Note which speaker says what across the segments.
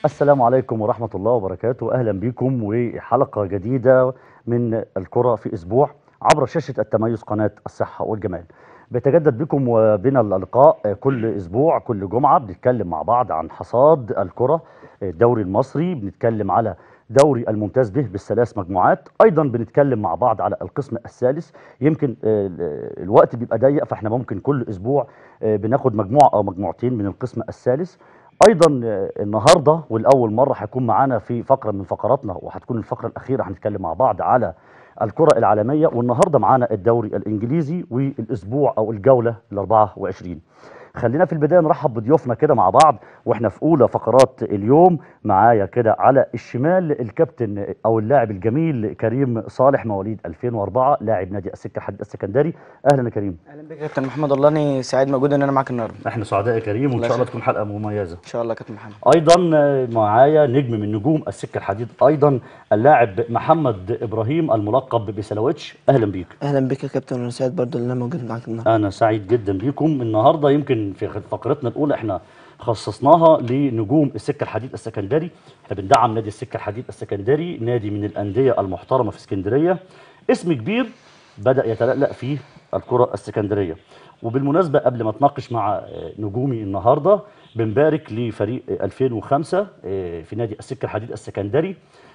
Speaker 1: السلام عليكم ورحمة الله وبركاته أهلا بكم وحلقة جديدة من الكرة في أسبوع عبر شاشة التميز قناة الصحة والجمال بيتجدد بكم وبنا اللقاء كل أسبوع كل جمعة بنتكلم مع بعض عن حصاد الكرة الدوري المصري بنتكلم على دوري الممتاز به بالثلاث مجموعات ايضا بنتكلم مع بعض على القسم الثالث يمكن آه، ال- الوقت بيبقى ضيق فاحنا ممكن كل اسبوع آه، بناخد مجموعه او مجموعتين من القسم الثالث ايضا آه، النهارده والاول مره هيكون معانا في فقره من فقراتنا وهتكون الفقره الاخيره هنتكلم مع بعض على الكره العالميه والنهارده معانا الدوري الانجليزي والاسبوع او الجوله ال 24 خلينا في البدايه نرحب بضيوفنا كده مع بعض واحنا في اولى فقرات اليوم معايا كده على الشمال الكابتن او اللاعب الجميل كريم صالح مواليد 2004 لاعب نادي السكه الحديد السكندري اهلا يا كريم
Speaker 2: اهلا بك يا كابتن محمد والله اني سعيد موجود ان انا معاك النهارده
Speaker 1: احنا سعداء يا كريم وان
Speaker 2: الله
Speaker 1: شاء الله
Speaker 2: يخليك.
Speaker 1: تكون حلقه مميزه
Speaker 2: ان شاء الله يا كابتن محمد
Speaker 1: ايضا آه، معايا نجم من نجوم السكه الحديد ايضا اللاعب محمد ابراهيم الملقب بسلاويتش اهلا بيك
Speaker 3: اهلا بك يا كابتن وانا سعيد برضو ان انا موجود معاك النهارده
Speaker 1: انا سعيد جدا بيكم النهارده يمكن في فقرتنا الاولى احنا خصصناها لنجوم السكه الحديد السكندري احنا بندعم نادي السكه الحديد السكندري نادي من الانديه المحترمه في اسكندريه اسم كبير بدا يتلألأ فيه الكره السكندريه وبالمناسبه قبل ما اتناقش مع آه، نجومي النهارده بنبارك لفريق آه، 2005 آه، في نادي السكه الحديد السكندري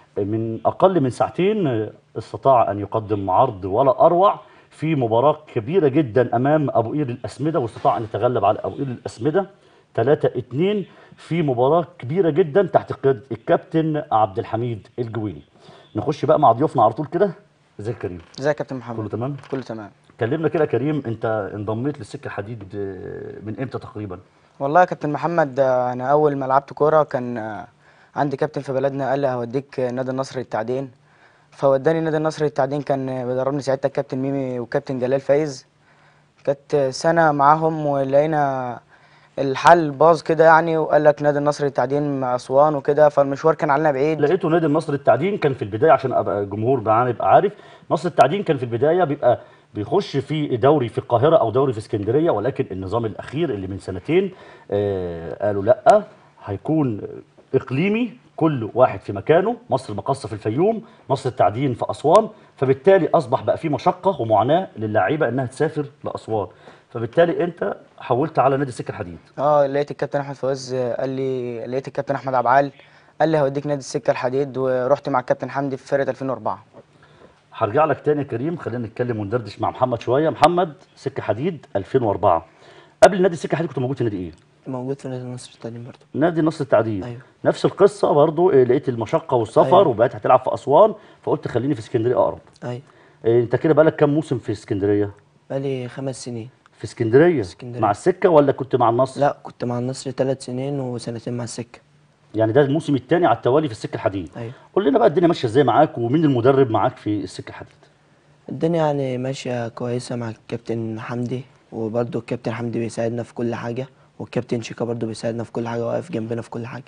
Speaker 1: من اقل من ساعتين آه، استطاع ان يقدم عرض ولا اروع في مباراه كبيره جدا امام ابو قير الاسمده واستطاع ان يتغلب على ابو قير الاسمده 3 2 في مباراه كبيره جدا تحت قياده الكابتن عبد الحميد الجويني نخش بقى مع ضيوفنا على طول كده ازيك يا كريم
Speaker 2: ازيك يا كابتن محمد
Speaker 1: كله تمام
Speaker 2: كله تمام
Speaker 1: كلمنا كده يا كريم انت انضميت للسكه الحديد آه، من امتى تقريبا
Speaker 2: والله يا كابتن محمد آه، انا اول ما لعبت كوره كان آه، عندي كابتن في بلدنا قال لي هوديك آه، نادي النصر للتعدين فوداني نادي النصر للتعدين كان آه، بيدربني ساعتها الكابتن ميمي وكابتن جلال فايز كانت آه، سنه معاهم ولقينا الحل باظ كده يعني وقال لك نادي النصر للتعدين مع اسوان وكده فالمشوار كان علينا بعيد
Speaker 1: لقيته نادي النصر التعدين كان في البدايه عشان ابقى الجمهور معانا يبقى عارف نصر التعدين كان في البدايه بيبقى بيخش في دوري في القاهره او دوري في اسكندريه ولكن النظام الاخير اللي من سنتين آه قالوا لا هيكون اقليمي كل واحد في مكانه مصر المقاصه في الفيوم مصر التعدين في اسوان فبالتالي اصبح بقى في مشقه ومعاناه للاعيبه انها تسافر لاسوان فبالتالي انت حولت على نادي السكه الحديد
Speaker 2: اه لقيت الكابتن احمد فوز آه، قال لي لقيت الكابتن احمد عبعال قال لي هوديك نادي السكه الحديد ورحت مع الكابتن حمدي في فرقه 2004
Speaker 1: هرجع لك تاني يا كريم خلينا نتكلم وندردش مع محمد شويه محمد سكه حديد 2004 قبل نادي السكه حديد كنت موجود في نادي ايه
Speaker 3: موجود في نادي النصر التعليم برضو
Speaker 1: نادي النصر التعدين
Speaker 3: أيوة.
Speaker 1: نفس القصه برضو إيه، لقيت المشقه والسفر
Speaker 3: أيوة.
Speaker 1: وبقيت هتلعب في اسوان فقلت خليني في اسكندريه اقرب
Speaker 3: ايوه
Speaker 1: إيه، انت كده بقالك كام موسم في اسكندريه
Speaker 3: بقالي خمس سنين
Speaker 1: في اسكندريه
Speaker 3: اسكندرية.
Speaker 1: مع السكه ولا كنت مع النصر
Speaker 3: لا كنت مع النصر ثلاث سنين وسنتين مع السكه
Speaker 1: يعني ده الموسم الثاني على التوالي في السكه الحديد
Speaker 3: ايوه
Speaker 1: قول لنا بقى الدنيا ماشيه ازاي معاك ومين المدرب معاك في السكه الحديد
Speaker 3: الدنيا يعني ماشيه كويسه مع الكابتن حمدي وبرضو الكابتن حمدي بيساعدنا في كل حاجه والكابتن شيكا برضو بيساعدنا في كل حاجه واقف جنبنا في كل حاجه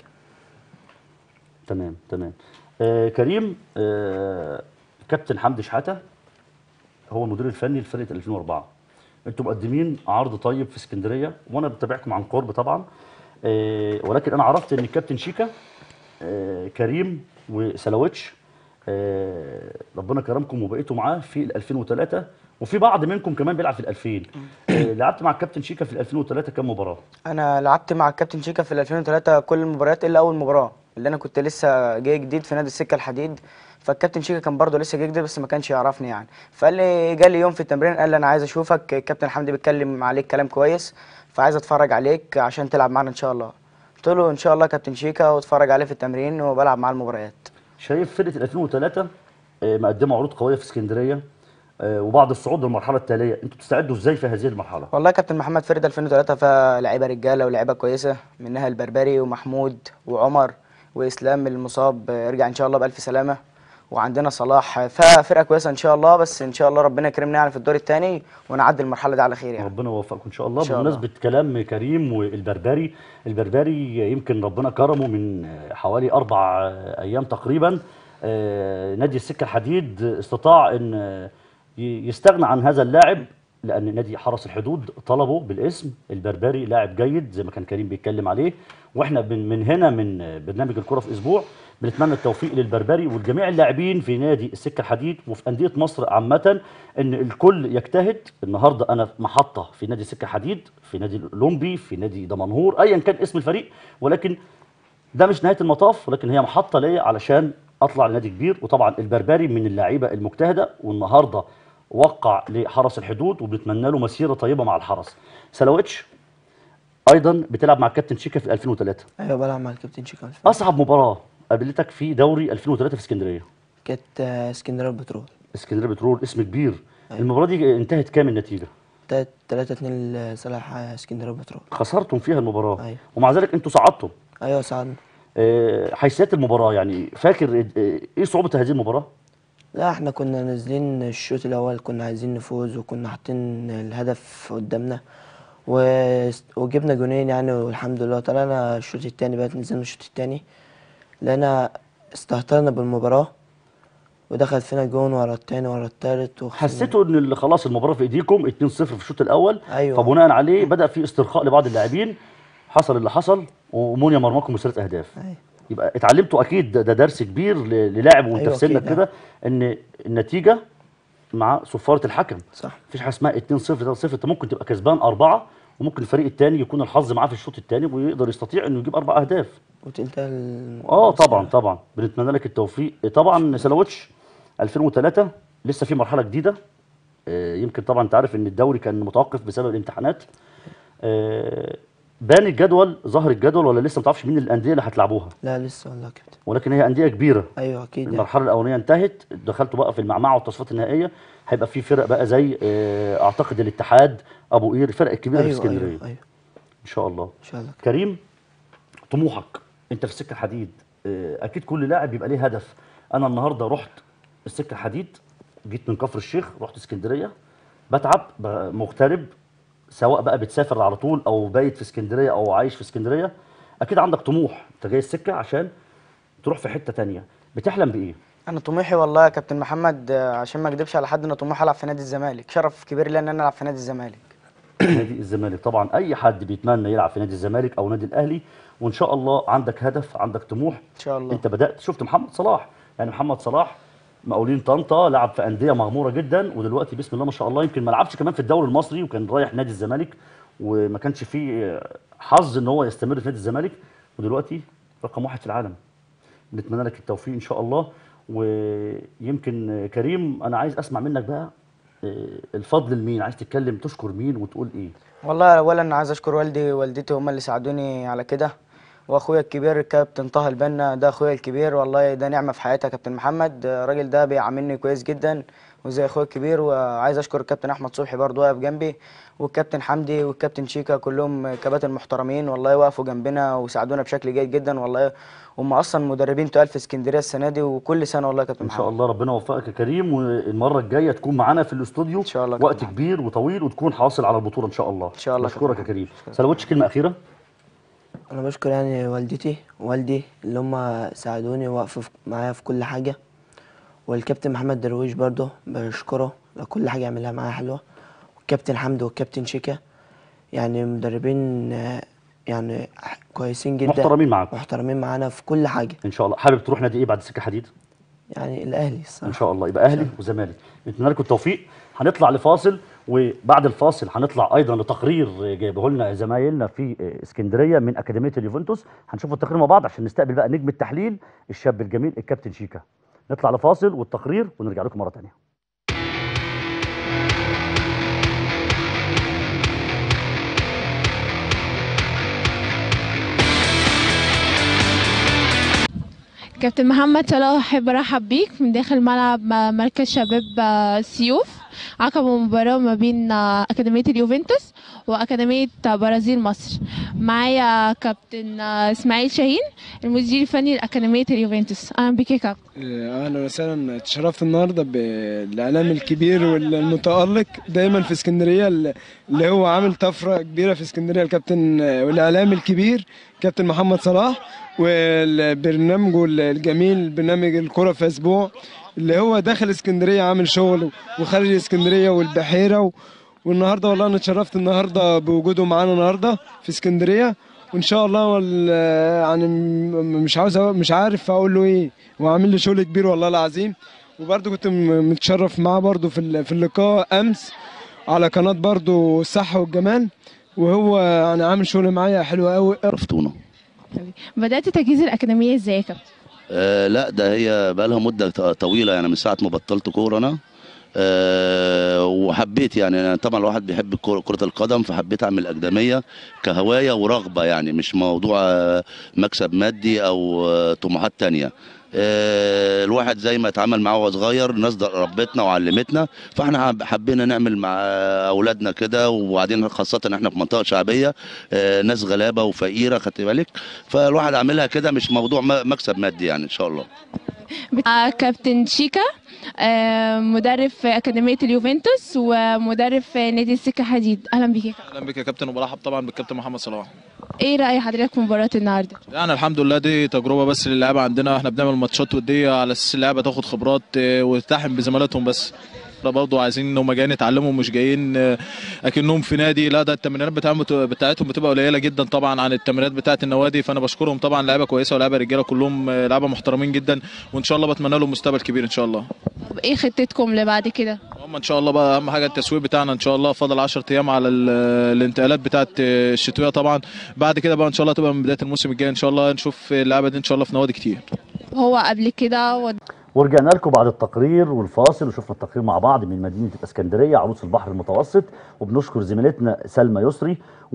Speaker 1: تمام تمام آه كريم آه كابتن حمدي شحاته هو المدير الفني لفرقه 2004 انتم مقدمين عرض طيب في اسكندريه وانا بتابعكم عن قرب طبعا آه ولكن انا عرفت ان الكابتن شيكا آه كريم وسلاويتش آه ربنا كرمكم وبقيتوا معاه في ال 2003 وفي بعض منكم كمان بيلعب في ال 2000 آه لعبت مع الكابتن شيكا في ال 2003 كام مباراه
Speaker 2: انا لعبت مع الكابتن شيكا في ال 2003 كل المباريات الا اول مباراه اللي انا كنت لسه جاي جديد في نادي السكه الحديد فالكابتن شيكا كان برضه لسه جاي جديد بس ما كانش يعرفني يعني فقال لي جالي يوم في التمرين قال لي انا عايز اشوفك الكابتن حمدي بيتكلم عليك كلام كويس فعايز اتفرج عليك عشان تلعب معانا ان شاء الله قلت له ان شاء الله كابتن شيكا واتفرج عليه في التمرين وبلعب معاه المباريات
Speaker 1: شايف فرقه ال 2003 آه، مقدمه عروض قويه في اسكندريه آه، وبعد الصعود للمرحله التاليه انتوا بتستعدوا ازاي في هذه المرحله
Speaker 2: والله يا كابتن محمد فريد 2003 فيها لعيبه رجاله ولاعيبه كويسه منها البربري ومحمود وعمر واسلام المصاب يرجع ان شاء الله بالف سلامه وعندنا صلاح ففرقه كويسه ان شاء الله بس ان شاء الله ربنا يكرمنا يعني في الدور الثاني ونعدي المرحله دي على خير يعني
Speaker 1: ربنا يوفقكم ان شاء الله
Speaker 2: إن شاء الله.
Speaker 1: بمناسبه كلام كريم والبربري البربري يمكن ربنا كرمه من آه، حوالي اربع آه، ايام تقريبا آه، نادي السكه الحديد استطاع ان آه، ي- يستغنى عن هذا اللاعب لان نادي حرس الحدود طلبه بالاسم البربري لاعب جيد زي ما كان كريم بيتكلم عليه واحنا من من هنا من برنامج الكره في اسبوع بنتمنى التوفيق للبربري ولجميع اللاعبين في نادي السكه الحديد وفي انديه مصر عامه ان الكل يجتهد النهارده انا في محطه في نادي السكه الحديد في نادي الاولمبي في نادي دمنهور ايا كان اسم الفريق ولكن ده مش نهايه المطاف ولكن هي محطه ليا علشان اطلع لنادي كبير وطبعا البربري من اللعيبه المجتهده والنهارده وقع لحرس الحدود وبنتمنى له مسيره طيبه مع الحرس سلاويتش ايضا بتلعب مع الكابتن شيكا في 2003
Speaker 3: ايوه بلعب مع الكابتن شيكا الف-
Speaker 1: اصعب مباراه قابلتك في دوري 2003 في اسكندريه
Speaker 3: كانت آه، اسكندريه البترول
Speaker 1: اسكندريه بترول اسم كبير المباراه دي انتهت كام النتيجه
Speaker 3: 3 2 لصالح آه، اسكندريه البترول
Speaker 1: خسرتم فيها المباراه
Speaker 3: أيوة.
Speaker 1: ومع ذلك انتوا صعدتم
Speaker 3: ايوه ساعدنا
Speaker 1: آه، حيثيات المباراه يعني فاكر آه، ايه صعوبه هذه المباراه
Speaker 3: لا احنا كنا نازلين الشوط الاول كنا عايزين نفوز وكنا حاطين الهدف قدامنا و... وجبنا جونين يعني والحمد لله طلعنا الشوط التاني بقى نزلنا الشوط التاني لقينا استهترنا بالمباراة ودخل فينا جون ورا التاني ورا التالت وخسرنا.
Speaker 1: حسيتوا ان اللي خلاص المباراه في ايديكم 2-0 في الشوط الاول
Speaker 3: أيوة.
Speaker 1: فبناء عليه بدا في استرخاء لبعض اللاعبين حصل اللي حصل ومونيا مرماكم بثلاث اهداف
Speaker 3: أيوة.
Speaker 1: يبقى اتعلمتوا اكيد ده, ده درس كبير ل- للاعب وانت
Speaker 3: أيوة
Speaker 1: في سنك
Speaker 3: أكيد،
Speaker 1: كده ان النتيجه مع صفاره الحكم
Speaker 3: صح
Speaker 1: مفيش حاجه اسمها 2-0 3-0 انت ممكن تبقى كسبان اربعه وممكن الفريق الثاني يكون الحظ معاه في الشوط الثاني ويقدر يستطيع انه يجيب اربع اهداف
Speaker 3: وتلتا ال...
Speaker 1: اه طبعا طبعا بنتمنى لك التوفيق طبعا سلاوتش 2003 لسه في مرحله جديده آه، يمكن طبعا انت عارف ان الدوري كان متوقف بسبب الامتحانات آه، بان الجدول ظهر الجدول ولا لسه ما تعرفش مين الانديه اللي هتلعبوها
Speaker 3: لا لسه والله يا كابتن
Speaker 1: ولكن هي انديه كبيره
Speaker 3: ايوه اكيد يعني.
Speaker 1: المرحله الاولانيه انتهت دخلتوا بقى في المعمعه والتصفيات النهائيه هيبقى في فرق بقى زي آه، اعتقد الاتحاد ابو قير الفرق الكبيره في
Speaker 3: ايوه
Speaker 1: اسكندريه
Speaker 3: ايوه ايوه
Speaker 1: ان شاء الله
Speaker 3: ان شاء الله
Speaker 1: كريم طموحك انت في السكه الحديد اه، اكيد كل لاعب بيبقى ليه هدف انا النهارده رحت السكه الحديد جيت من كفر الشيخ رحت اسكندريه بتعب ب- مغترب سواء بقى بتسافر على طول او بايت في اسكندريه او عايش في اسكندريه اكيد عندك طموح انت جاي السكه عشان تروح في حته تانية بتحلم بايه
Speaker 2: انا طموحي والله يا كابتن محمد آه، عشان ما اكدبش على حد انا طموحي العب في نادي الزمالك شرف كبير لي ان انا العب في نادي الزمالك
Speaker 1: نادي الزمالك طبعا اي حد بيتمنى يلعب في نادي الزمالك او نادي الاهلي وان شاء الله عندك هدف عندك طموح
Speaker 2: ان شاء الله
Speaker 1: انت بدات شفت محمد صلاح يعني محمد صلاح مقاولين طنطا لعب في انديه مغموره جدا ودلوقتي بسم الله ما شاء الله يمكن ما لعبش كمان في الدوري المصري وكان رايح نادي الزمالك وما كانش فيه حظ ان هو يستمر في نادي الزمالك ودلوقتي رقم واحد في العالم نتمنى لك التوفيق ان شاء الله ويمكن كريم انا عايز اسمع منك بقى اه، الفضل لمين عايز تتكلم تشكر مين وتقول ايه
Speaker 2: والله اولا عايز اشكر والدي ووالدتي هم اللي ساعدوني على كده واخويا الكبير الكابتن طه البنا ده اخويا الكبير والله ده نعمه في حياتي يا كابتن محمد الراجل ده بيعاملني كويس جدا وزي اخويا الكبير وعايز اشكر الكابتن احمد صبحي برضه واقف جنبي والكابتن حمدي والكابتن شيكا كلهم كباتن محترمين والله وقفوا جنبنا وساعدونا بشكل جيد جدا والله هم اصلا مدربين تقال في اسكندريه السنه دي وكل سنه والله يا كابتن
Speaker 1: ان شاء
Speaker 2: محمد
Speaker 1: الله ربنا يوفقك يا كريم والمره الجايه تكون معانا في الاستوديو
Speaker 2: إن شاء الله يا
Speaker 1: وقت
Speaker 2: كابتن
Speaker 1: كبير وطويل وتكون حاصل على البطوله ان شاء الله
Speaker 2: إن شاء الله يا
Speaker 1: بشكرك يا
Speaker 2: كابتن.
Speaker 1: كريم سلوتش كلمه اخيره
Speaker 3: انا بشكر يعني والدتي ووالدي اللي هم ساعدوني ووقفوا في- معايا في كل حاجه والكابتن محمد درويش برضه بشكره لكل حاجه عملها معايا حلوه والكابتن حمدي والكابتن شيكا يعني مدربين آه، يعني ح- كويسين جدا
Speaker 1: محترمين معاك
Speaker 3: محترمين معانا في كل حاجه
Speaker 1: ان شاء الله حابب تروح نادي ايه بعد سكه حديد
Speaker 3: يعني الاهلي
Speaker 1: ان
Speaker 3: الصراحه
Speaker 1: شاء الله يبقى اهلي وزمالك نتمنى لكم التوفيق هنطلع لفاصل وبعد الفاصل هنطلع ايضا لتقرير جايبه لنا زمايلنا في اسكندريه من اكاديميه اليوفنتوس هنشوف التقرير مع بعض عشان نستقبل بقى نجم التحليل الشاب الجميل الكابتن شيكا نطلع لفاصل والتقرير ونرجع لكم مره ثانيه
Speaker 4: كابتن محمد صلاح احب ارحب بيك من داخل ملعب م- مركز شباب آه، سيوف عقب مباراة ما بين آه، أكاديمية اليوفنتوس وأكاديمية آه، برازيل مصر معايا كابتن آه، إسماعيل شاهين المدير الفني لأكاديمية اليوفنتوس أهلا بك يا كابتن
Speaker 5: اهلا وسهلا اتشرفت النهارده بالاعلام الكبير والمتالق دايما في اسكندريه اللي هو عامل طفره كبيره في اسكندريه الكابتن والاعلام الكبير كابتن محمد صلاح والبرنامج الجميل برنامج الكره في اسبوع اللي هو داخل اسكندريه عامل شغل وخارج اسكندريه والبحيره و والنهارده والله انا اتشرفت النهارده بوجوده معانا النهارده في اسكندريه وان شاء الله وال... يعني م- مش عاوز أقول- مش عارف اقول له ايه هو عامل لي شغل كبير والله العظيم وبرده كنت م- متشرف معاه برده في ال- في اللقاء امس على قناه برده الصحه والجمال وهو يعني عامل شغل معايا حلو قوي
Speaker 6: عرفتونا
Speaker 4: بدأت تجهيز الأكاديمية ازاي يا كابتن؟
Speaker 6: آه لا ده هي بقى لها مده ط- طويله يعني من ساعه ما بطلت كوره انا آه وحبيت يعني أنا طبعا الواحد بيحب الكرة- كره القدم فحبيت اعمل اكاديميه كهوايه ورغبه يعني مش موضوع آه، مكسب مادي او آه، طموحات تانية آه، الواحد زي ما اتعامل معاه وهو صغير الناس ده ربتنا وعلمتنا فاحنا حب- حبينا نعمل مع اولادنا كده وبعدين خاصه ان احنا في منطقه شعبيه آه، ناس غلابه وفقيره خدت بالك فالواحد عاملها كده مش موضوع م- مكسب مادي يعني ان شاء الله
Speaker 4: آه، كابتن شيكا آه، مدرب في أكاديمية اليوفنتوس ومدرب في نادي السكة حديد أهلا بيك يا كابتن
Speaker 7: اهلا بك يا كابتن وبرحب طبعا بالكابتن محمد صلاح
Speaker 4: ايه رأي حضرتك في مباراة النهاردة؟
Speaker 7: يعني الحمد لله دي تجربه بس للعيبه عندنا احنا بنعمل ماتشات وديه على اساس اللعيبه تاخد خبرات آه، وتلتحم بزملاتهم بس احنا برضه عايزين ان هم جايين يتعلموا مش جايين آه، اكنهم في نادي لا ده التمرينات بتاعهم بت- بتاعتهم بتبقى قليله جدا طبعا عن التمرينات بتاعت النوادي فانا بشكرهم طبعا لعيبه كويسه ولاعيبه رجاله كلهم آه، لعيبه محترمين جدا وان شاء الله بتمنى لهم مستقبل كبير ان شاء الله
Speaker 4: طب ايه خطتكم لبعد كده؟
Speaker 7: هم ان شاء الله بقى اهم حاجه التسويق بتاعنا ان شاء الله فاضل 10 ايام على ال- الانتقالات بتاعت الشتويه طبعا بعد كده بقى ان شاء الله تبقى من بدايه الموسم الجاي ان شاء الله نشوف اللعبه دي ان شاء الله في نوادي كتير
Speaker 4: هو قبل كده ود-
Speaker 1: ورجعنا لكم بعد التقرير والفاصل وشفنا التقرير مع بعض من مدينه الاسكندريه عروس البحر المتوسط وبنشكر زميلتنا سلمى يسري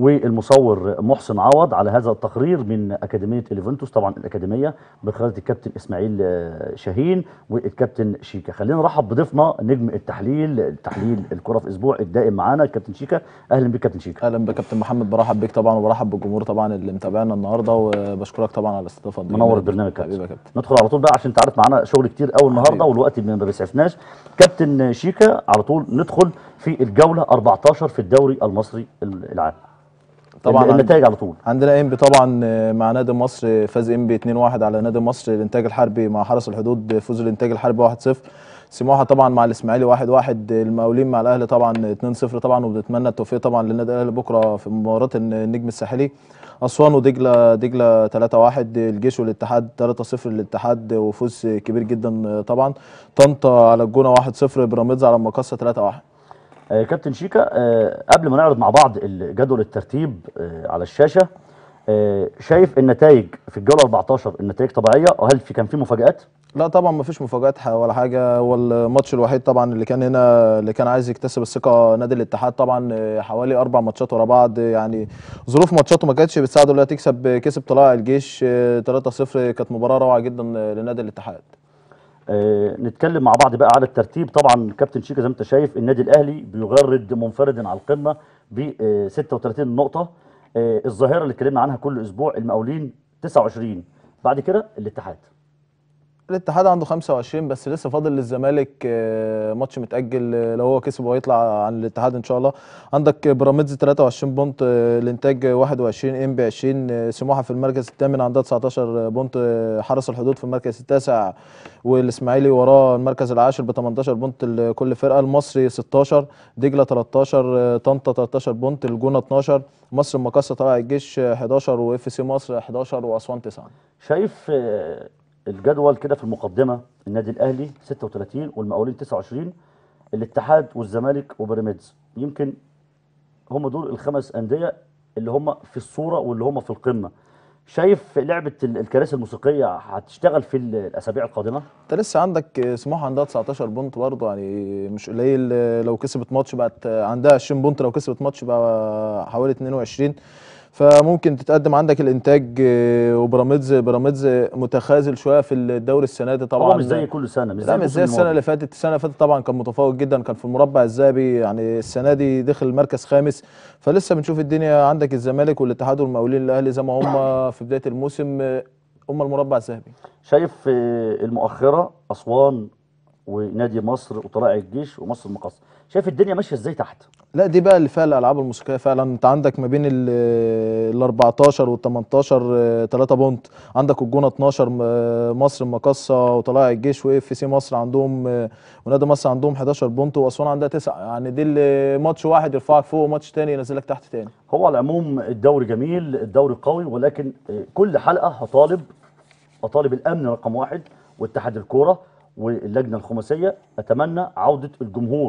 Speaker 1: والمصور محسن عوض على هذا التقرير من اكاديميه اليوفنتوس طبعا الاكاديميه بقياده الكابتن اسماعيل آه، شاهين والكابتن شيكا خلينا نرحب بضيفنا نجم التحليل تحليل الكره في اسبوع الدائم معانا الكابتن شيكا اهلا بك كابتن شيكا
Speaker 8: اهلا بكابتن محمد برحب بيك طبعا وبرحب بالجمهور طبعا اللي متابعنا النهارده وبشكرك طبعا على الاستضافه الجميلة
Speaker 1: منور
Speaker 8: دي.
Speaker 1: البرنامج
Speaker 8: حبيبي يا
Speaker 1: كابتن
Speaker 8: كابتن
Speaker 1: ندخل على طول بقى عشان انت عارف معانا شغل كتير قوي النهارده
Speaker 8: حبيبي.
Speaker 1: والوقت ما ما بيسعفناش كابتن شيكا على طول ندخل في الجوله 14 في الدوري المصري العام
Speaker 8: طبعاً عند-
Speaker 1: النتائج على طول
Speaker 8: عندنا انبي طبعا مع نادي مصر فاز انبي 2-1 على نادي مصر الانتاج الحربي مع حرس الحدود فوز الانتاج الحربي 1-0 سموحه طبعا مع الاسماعيلي 1-1 المقاولين مع الاهلي طبعا 2-0 طبعا وبنتمنى التوفيق طبعا للنادي الاهلي بكره في مباراه النجم الساحلي اسوان ودجله دجله 3-1 الجيش والاتحاد 3-0 للاتحاد وفوز كبير جدا طبعا طنطا على الجونه 1-0 بيراميدز على المقصه 3-1
Speaker 1: آه كابتن شيكا آه قبل ما نعرض مع بعض جدول الترتيب آه على الشاشه آه شايف النتائج في الجوله 14 النتائج طبيعيه وهل في كان في مفاجات؟
Speaker 8: لا طبعا ما فيش مفاجآت ح- ولا حاجه هو الماتش الوحيد طبعا اللي كان هنا اللي كان عايز يكتسب الثقه نادي الاتحاد طبعا آه، حوالي اربع ماتشات ورا بعض آه، يعني ظروف ماتشاته ما كانتش بتساعده انها تكسب آه، كسب طلائع الجيش آه، 3-0 كانت مباراه روعه جدا آه، لنادي الاتحاد
Speaker 1: آه نتكلم مع بعض بقى على الترتيب طبعا كابتن شيكا زي ما انت شايف النادي الاهلي بيغرد منفردا على القمه ب آه 36 نقطه آه الظاهره اللي اتكلمنا عنها كل اسبوع المقاولين 29 بعد كده الاتحاد
Speaker 8: الاتحاد عنده 25 بس لسه فاضل للزمالك آه، ماتش متأجل آه، لو هو كسب وهيطلع عن الاتحاد ان شاء الله عندك بيراميدز 23 بونت آه، الانتاج 21 ام بي 20 آه، سموحه في المركز الثامن عندها 19 بونت آه، حرس الحدود في المركز التاسع والاسماعيلي وراه المركز العاشر ب 18 بونت لكل فرقه المصري 16 دجله 13 آه، طنطا 13 بونت الجونه 12 مصر المقاصه طلع الجيش آه، 11 واف سي مصر 11 واسوان 9
Speaker 1: شايف آه، الجدول كده في المقدمه النادي الاهلي 36 والمقاولين 29 الاتحاد والزمالك وبيراميدز يمكن هم دول الخمس انديه اللي هم في الصوره واللي هم في القمه شايف لعبه ال- الكراسي الموسيقيه هتشتغل في ال- الاسابيع القادمه
Speaker 8: انت لسه عندك سموحه عندها 19 بونت برضه يعني مش قليل لو كسبت ماتش بقت عندها 20 بونت لو كسبت ماتش بقى حوالي 22 فممكن تتقدم عندك الانتاج آه، وبيراميدز بيراميدز متخاذل شويه في الدوري السنه دي طبعا
Speaker 1: هو مش زي كل سنه مش زي
Speaker 8: لا مش
Speaker 1: الموسم
Speaker 8: زي السنه
Speaker 1: الماضي.
Speaker 8: اللي فاتت السنه اللي فاتت طبعا كان متفوق جدا كان في المربع الذهبي يعني السنه دي دخل مركز خامس فلسه بنشوف الدنيا عندك الزمالك والاتحاد والمقاولين الاهلي زي ما هم في بدايه الموسم آه، هم المربع الذهبي
Speaker 1: شايف آه، المؤخره اسوان ونادي مصر وطلائع الجيش ومصر المقص شايف الدنيا ماشيه ازاي تحت
Speaker 8: لا دي بقى اللي فيها الالعاب الموسيقيه فعلا انت عندك ما بين ال 14 وال 18 3 بونت عندك الجونه 12 م- مصر المقصه وطلائع الجيش واف سي مصر عندهم آه، ونادي مصر عندهم 11 بونت واسوان عندها 9 يعني دي اللي ماتش واحد يرفعك فوق وماتش تاني ينزلك تحت تاني
Speaker 1: هو على العموم الدوري جميل الدوري قوي ولكن آه، كل حلقه هطالب اطالب الامن رقم واحد واتحاد الكوره واللجنه الخماسيه اتمنى عوده الجمهور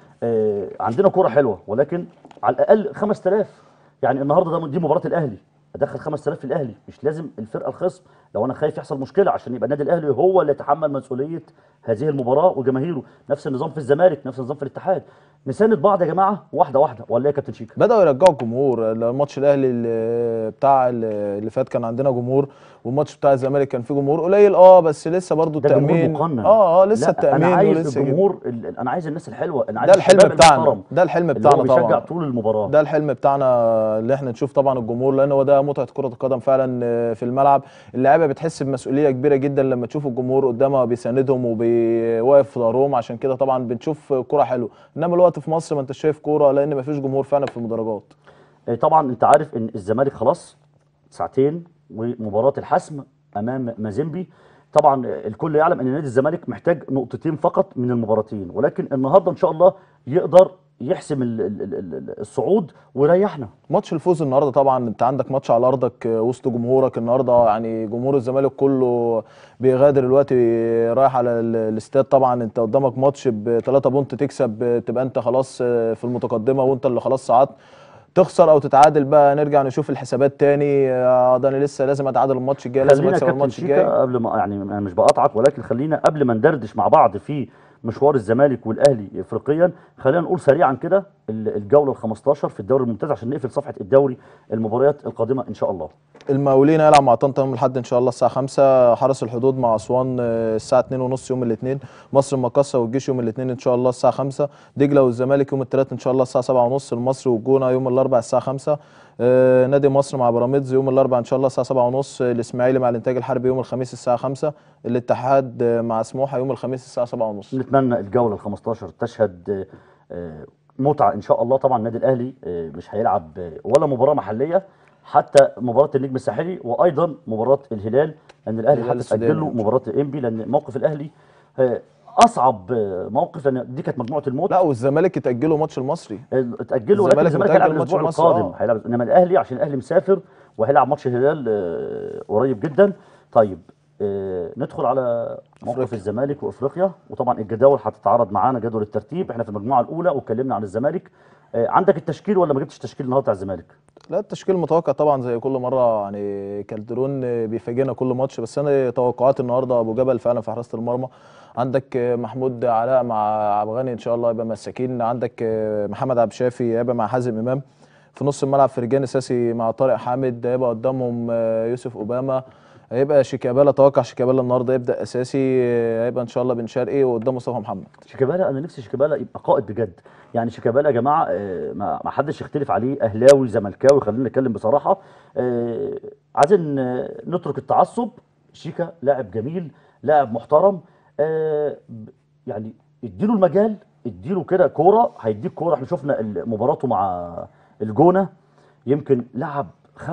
Speaker 1: آه، عندنا كوره حلوه ولكن على الاقل 5000 يعني النهارده ده دي مباراه الاهلي ادخل 5000 في الاهلي مش لازم الفرقه الخصم لو انا خايف يحصل مشكله عشان يبقى النادي الاهلي هو اللي يتحمل مسؤوليه هذه المباراه وجماهيره نفس النظام في الزمالك نفس النظام في الاتحاد نساند بعض يا جماعه واحده واحده ولا إيه يا كابتن شيكا
Speaker 8: بدأوا يرجعوا الجمهور الماتش الاهلي اللي بتاع اللي فات كان عندنا جمهور والماتش بتاع الزمالك كان فيه جمهور قليل اه بس لسه برضو
Speaker 1: ده جمهور
Speaker 8: التأمين
Speaker 1: مقنن
Speaker 8: اه اه لسه
Speaker 1: لا،
Speaker 8: التأمين
Speaker 1: انا عايز
Speaker 8: ولسه كده.
Speaker 1: الجمهور ال- ال- انا عايز الناس الحلوه انا عايز
Speaker 8: ده الحلم
Speaker 1: الشباب
Speaker 8: بتاعنا
Speaker 1: المحترم
Speaker 8: ده الحلم
Speaker 1: اللي هو
Speaker 8: بتاعنا
Speaker 1: بيشجع
Speaker 8: طبعا
Speaker 1: طول المباراه
Speaker 8: ده الحلم بتاعنا اللي احنا نشوف طبعا الجمهور لان هو ده متعه كره القدم فعلا آه، في الملعب اللعيبه بتحس بمسؤوليه كبيره جدا لما تشوف الجمهور قدامها بيساندهم وبيوقف في ظهرهم عشان كده طبعا بنشوف كوره حلوه انما الوقت في مصر ما انت شايف كوره لان ما فيش جمهور فعلا في المدرجات
Speaker 1: آه، طبعا انت عارف ان الزمالك خلاص ساعتين ومباراه الحسم امام مازيمبي طبعا آه، الكل يعلم ان نادي الزمالك محتاج نقطتين فقط من المباراتين ولكن النهارده ان شاء الله يقدر يحسم ال- ال- ال- ال- الصعود ويريحنا
Speaker 8: ماتش الفوز النهارده طبعا انت عندك ماتش على ارضك آه، وسط جمهورك النهارده يعني جمهور الزمالك كله بيغادر الوقت رايح على ال- الاستاد طبعا انت قدامك ماتش بثلاثة بونت تكسب آه، تبقى انت خلاص آه، في المتقدمه وانت اللي خلاص صعدت تخسر او تتعادل بقى نرجع نشوف الحسابات تاني آه، ده انا لسه لازم اتعادل الماتش الجاي لازم
Speaker 1: خلينا يا
Speaker 8: اكسب
Speaker 1: كابتن
Speaker 8: الماتش الجاي
Speaker 1: شيكا قبل ما يعني انا مش بقاطعك ولكن خلينا قبل ما ندردش مع بعض في مشوار الزمالك والاهلي افريقيا خلينا نقول سريعا كده ال- الجوله ال 15 في الدوري الممتاز عشان نقفل صفحه الدوري المباريات القادمه ان شاء الله
Speaker 8: المقاولين هيلعب مع طنطا يوم الاحد ان شاء الله الساعه 5 حرس الحدود مع اسوان آه، الساعه 2 ونص يوم الاثنين مصر المقاصه والجيش يوم الاثنين ان شاء الله الساعه 5 دجله والزمالك يوم الثلاث ان شاء الله الساعه 7 ونص المصري والجونه يوم الاربعاء الساعه 5 آه، نادي مصر مع بيراميدز يوم الاربعاء ان شاء الله الساعه 7 ونص الاسماعيلي مع الانتاج الحربي يوم الخميس الساعه 5 الاتحاد آه، مع سموحه يوم الخميس الساعه 7 ونص
Speaker 1: نتمنى الجوله ال 15 تشهد آه، آه، متعه ان شاء الله طبعا النادي الاهلي آه، مش هيلعب آه، ولا مباراه محليه حتى مباراه النجم الساحلي وايضا مباراه الهلال لان الاهلي
Speaker 8: الهلال
Speaker 1: حتى تاجل له
Speaker 8: السوداني.
Speaker 1: مباراه انبي لان موقف الاهلي آه، اصعب آه، موقف لان دي كانت مجموعه الموت
Speaker 8: لا والزمالك اتاجلوا ماتش المصري
Speaker 1: اتاجلوا ولكن
Speaker 8: الزمالك
Speaker 1: الزمالك
Speaker 8: متأجل
Speaker 1: هيلعب
Speaker 8: ماتش
Speaker 1: الاسبوع
Speaker 8: مصر،
Speaker 1: القادم
Speaker 8: آه.
Speaker 1: هيلعب انما الاهلي عشان الاهلي مسافر وهيلعب ماتش الهلال آه، قريب جدا طيب آه، ندخل على موقف
Speaker 8: أفريقيا.
Speaker 1: الزمالك وافريقيا وطبعا الجداول هتتعرض معانا جدول الترتيب احنا في المجموعه الاولى واتكلمنا عن الزمالك آه، عندك التشكيل ولا ما جبتش تشكيل النهارده بتاع الزمالك
Speaker 8: لا التشكيل متوقع طبعا زي كل مره يعني كالدرون بيفاجئنا كل ماتش بس انا توقعاتي النهارده ابو جبل فعلا في حراسه المرمى عندك محمود علاء مع عبد الغني ان شاء الله يبقى مساكين عندك محمد عبد الشافي هيبقى مع حازم امام في نص الملعب فرجاني ساسي مع طارق حامد هيبقى قدامهم يوسف اوباما هيبقى شيكابالا اتوقع شيكابالا النهارده يبدا اساسي هيبقى ان شاء الله بن شرقي وقدام مصطفى محمد
Speaker 1: شيكابالا انا نفسي شيكابالا يبقى قائد بجد يعني شيكابالا يا جماعه آه، ما ما حدش يختلف عليه اهلاوي زملكاوي خلينا نتكلم بصراحه آه، عايزين آه، نترك التعصب شيكا لاعب جميل لاعب محترم آه، ب- يعني اديله المجال اديله كده كوره هيديك كوره احنا شفنا ال- مباراته مع الجونه يمكن لعب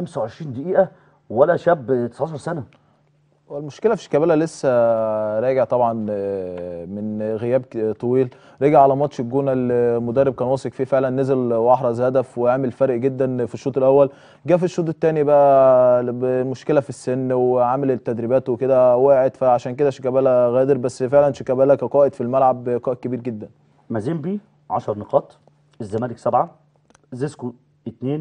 Speaker 1: 25 دقيقه ولا شاب 19 سنه
Speaker 8: والمشكله في شيكابالا لسه راجع طبعا آه، من غياب ك- طويل رجع على ماتش الجونه المدرب كان واثق فيه فعلا نزل واحرز هدف وعمل فرق جدا في الشوط الاول جه في الشوط الثاني بقى المشكله في السن وعامل التدريبات وكده وقعت فعشان كده شيكابالا غادر بس فعلا شيكابالا كقائد في الملعب قائد كبير جدا
Speaker 1: مازيمبي 10 نقاط الزمالك 7 زيسكو 2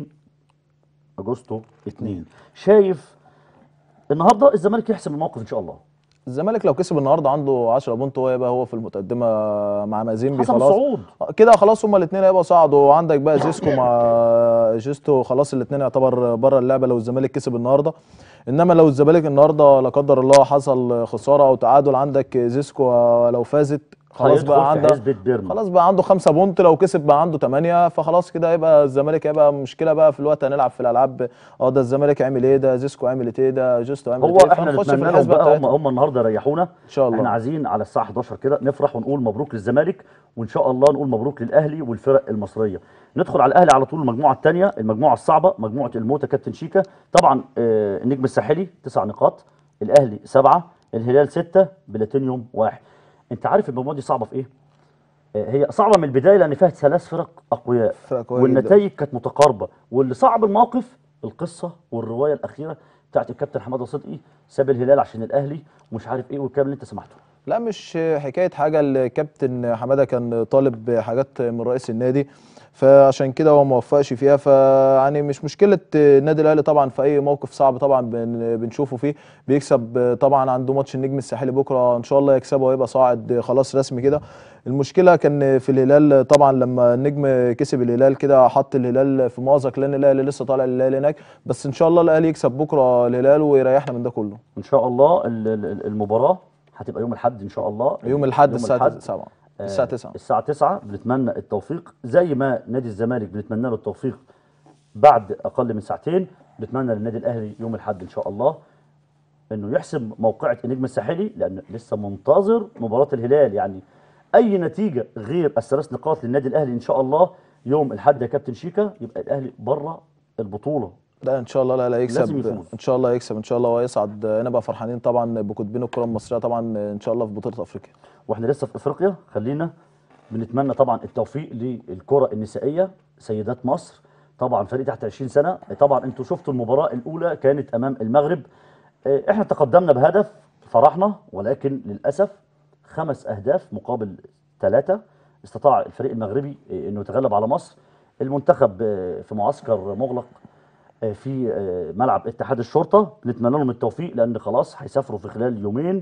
Speaker 1: اجوستو 2 شايف النهارده الزمالك يحسم الموقف ان شاء الله
Speaker 8: الزمالك لو كسب النهارده عنده 10 بونت هو يبقى هو في المقدمه مع مازيمبي
Speaker 1: حسم
Speaker 8: خلاص
Speaker 1: الصعود
Speaker 8: كده خلاص هما الاثنين هيبقوا صعدوا وعندك بقى جيسكو مع جيستو خلاص الاثنين يعتبر بره اللعبه لو الزمالك كسب النهارده انما لو الزمالك النهارده لا قدر الله حصل خساره او تعادل عندك زيسكو لو فازت خلاص
Speaker 1: هيدخل
Speaker 8: بقى
Speaker 1: في
Speaker 8: عنده
Speaker 1: حسبة بيرما.
Speaker 8: خلاص بقى عنده خمسة بونت لو كسب بقى عنده ثمانية فخلاص كده هيبقى الزمالك هيبقى مشكلة بقى في الوقت هنلعب في الألعاب اه ده الزمالك عمل ايه ده زيسكو عمل ايه ده جوستو عمل
Speaker 1: هو
Speaker 8: ايه
Speaker 1: احنا
Speaker 8: فنخش في
Speaker 1: نتمنى لهم
Speaker 8: الحسبة
Speaker 1: بقى هم
Speaker 8: بتاعتهم
Speaker 1: هم النهارده يريحونا
Speaker 8: ان شاء الله
Speaker 1: احنا عايزين على الساعه 11 كده نفرح ونقول مبروك للزمالك وان شاء الله نقول مبروك للاهلي والفرق المصريه ندخل على الاهلي على طول المجموعه الثانيه المجموعه الصعبه مجموعه الموتى كابتن شيكا طبعا آه، النجم الساحلي تسع نقاط الاهلي سبعه الهلال سته بلاتينيوم واحد انت عارف المجموعه دي صعبه في ايه آه، هي صعبه من البدايه لان فيها ثلاث فرق اقوياء
Speaker 8: فرق قوية
Speaker 1: والنتائج كانت متقاربه واللي صعب الموقف القصه والروايه الاخيره بتاعت الكابتن حماده صدقي ساب الهلال عشان الاهلي ومش عارف ايه والكلام اللي انت سمعته
Speaker 8: لا مش حكايه حاجه الكابتن حماده كان طالب حاجات من رئيس النادي فعشان كده هو ما وفقش فيها فيعني مش مشكله النادي الاهلي طبعا في اي موقف صعب طبعا بن- بنشوفه فيه بيكسب طبعا عنده ماتش النجم الساحلي بكره ان شاء الله يكسبه ويبقى صاعد خلاص رسمي كده المشكله كان في الهلال طبعا لما النجم كسب الهلال كده حط الهلال في مأزق لان الاهلي لسه طالع الهلال هناك بس ان شاء الله الاهلي يكسب بكره الهلال ويريحنا من ده كله
Speaker 1: ان شاء الله ال- ال- المباراه هتبقى يوم الاحد ان شاء الله
Speaker 8: يوم الاحد الساعه
Speaker 1: الأحد.
Speaker 8: 7
Speaker 1: آه،
Speaker 8: الساعه 9
Speaker 1: الساعه 9 بنتمنى التوفيق زي ما نادي الزمالك بنتمنى له التوفيق بعد اقل من ساعتين بنتمنى للنادي الاهلي يوم الاحد ان شاء الله انه يحسم موقعة النجم الساحلي لان لسه منتظر مباراة الهلال يعني اي نتيجة غير الثلاث نقاط للنادي الاهلي ان شاء الله يوم الاحد يا كابتن شيكا يبقى الاهلي بره البطولة
Speaker 8: لا ان شاء الله لا لا يكسب
Speaker 1: لازم يفوز.
Speaker 8: ان شاء الله يكسب ان شاء الله ويصعد نبقى فرحانين طبعا بقطبين الكره المصريه طبعا ان شاء الله في بطوله افريقيا
Speaker 1: واحنا لسه في افريقيا خلينا بنتمنى طبعا التوفيق للكره النسائيه سيدات مصر طبعا فريق تحت 20 سنه طبعا انتوا شفتوا المباراه الاولى كانت امام المغرب اه، احنا تقدمنا بهدف فرحنا ولكن للاسف خمس اهداف مقابل ثلاثه استطاع الفريق المغربي اه، انه يتغلب على مصر المنتخب اه، في معسكر مغلق اه، في اه، ملعب اتحاد الشرطه نتمنى لهم التوفيق لان خلاص هيسافروا في خلال يومين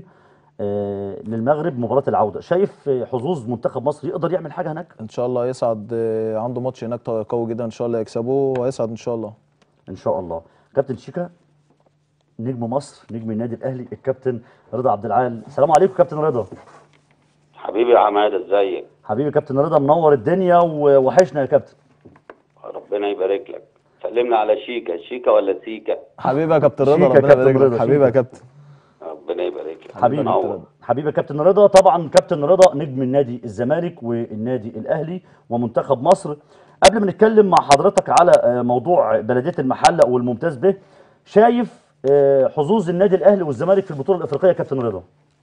Speaker 1: آه، للمغرب مباراة العودة شايف آه، حظوظ منتخب مصر يقدر يعمل حاجة هناك
Speaker 8: ان شاء الله يصعد آه، عنده ماتش هناك قوي جدا ان شاء الله يكسبه وهيصعد ان شاء الله
Speaker 1: إن شاء الله كابتن شيكا نجم مصر نجم النادي الأهلي الكابتن رضا عبد العال السلام عليكم كابتن رضا
Speaker 9: حبيبي يا حماده ازيك
Speaker 1: حبيبي كابتن رضا منور الدنيا ووحشنا يا كابتن
Speaker 9: ربنا يبارك لك سلمنا على شيكا شيكا ولا سيكا
Speaker 8: حبيبي يا كابتن رضا
Speaker 1: شيكا
Speaker 8: ربنا
Speaker 1: كابتن
Speaker 8: يبارك
Speaker 1: رضا،
Speaker 8: لك حبيبي يا
Speaker 1: شيكا.
Speaker 8: كابتن
Speaker 9: ربنا يبارك لك
Speaker 1: حبيبي
Speaker 9: منور.
Speaker 1: حبيبي يا كابتن رضا طبعا كابتن رضا نجم النادي الزمالك والنادي الاهلي ومنتخب مصر قبل ما نتكلم مع حضرتك على آه، موضوع بلديه المحله والممتاز به شايف آه، حظوظ النادي الاهلي والزمالك في البطوله الافريقيه يا كابتن رضا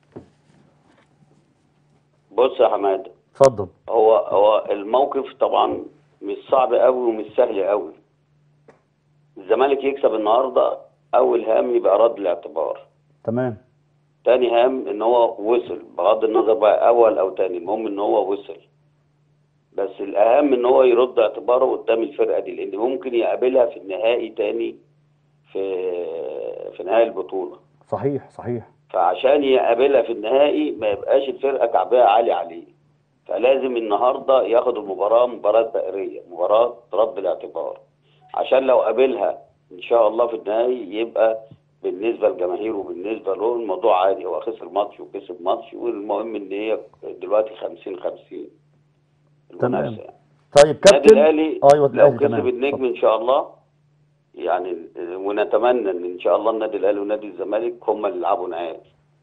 Speaker 9: بص يا حماده
Speaker 1: اتفضل
Speaker 9: هو هو الموقف طبعا مش صعب قوي ومش سهل قوي الزمالك يكسب النهارده اول هام يبقى رد الاعتبار
Speaker 1: تمام
Speaker 9: تاني هام ان هو وصل بغض النظر بقى اول او تاني المهم ان هو وصل بس الاهم ان هو يرد اعتباره قدام الفرقه دي لان ممكن يقابلها في النهائي تاني في في نهائي البطوله
Speaker 1: صحيح صحيح
Speaker 9: فعشان يقابلها في النهائي ما يبقاش الفرقه كعبها عالي عليه فلازم النهارده ياخد المباراه مباراه دائريه مباراه رد الاعتبار عشان لو قابلها ان شاء الله في النهائي يبقى بالنسبه للجماهير وبالنسبه له الموضوع عادي هو خسر ماتش وكسب ماتش والمهم ان هي دلوقتي 50 50
Speaker 1: تمام.
Speaker 9: المنافسه يعني.
Speaker 1: طيب
Speaker 9: النادي
Speaker 1: كابتن
Speaker 9: الاهلي
Speaker 1: ايوه
Speaker 9: لو
Speaker 1: الاهلي
Speaker 9: كسب
Speaker 1: تمام
Speaker 9: النجم ان شاء الله يعني ونتمنى ان ان شاء الله النادي الاهلي ونادي الزمالك هم اللي يلعبوا نهائي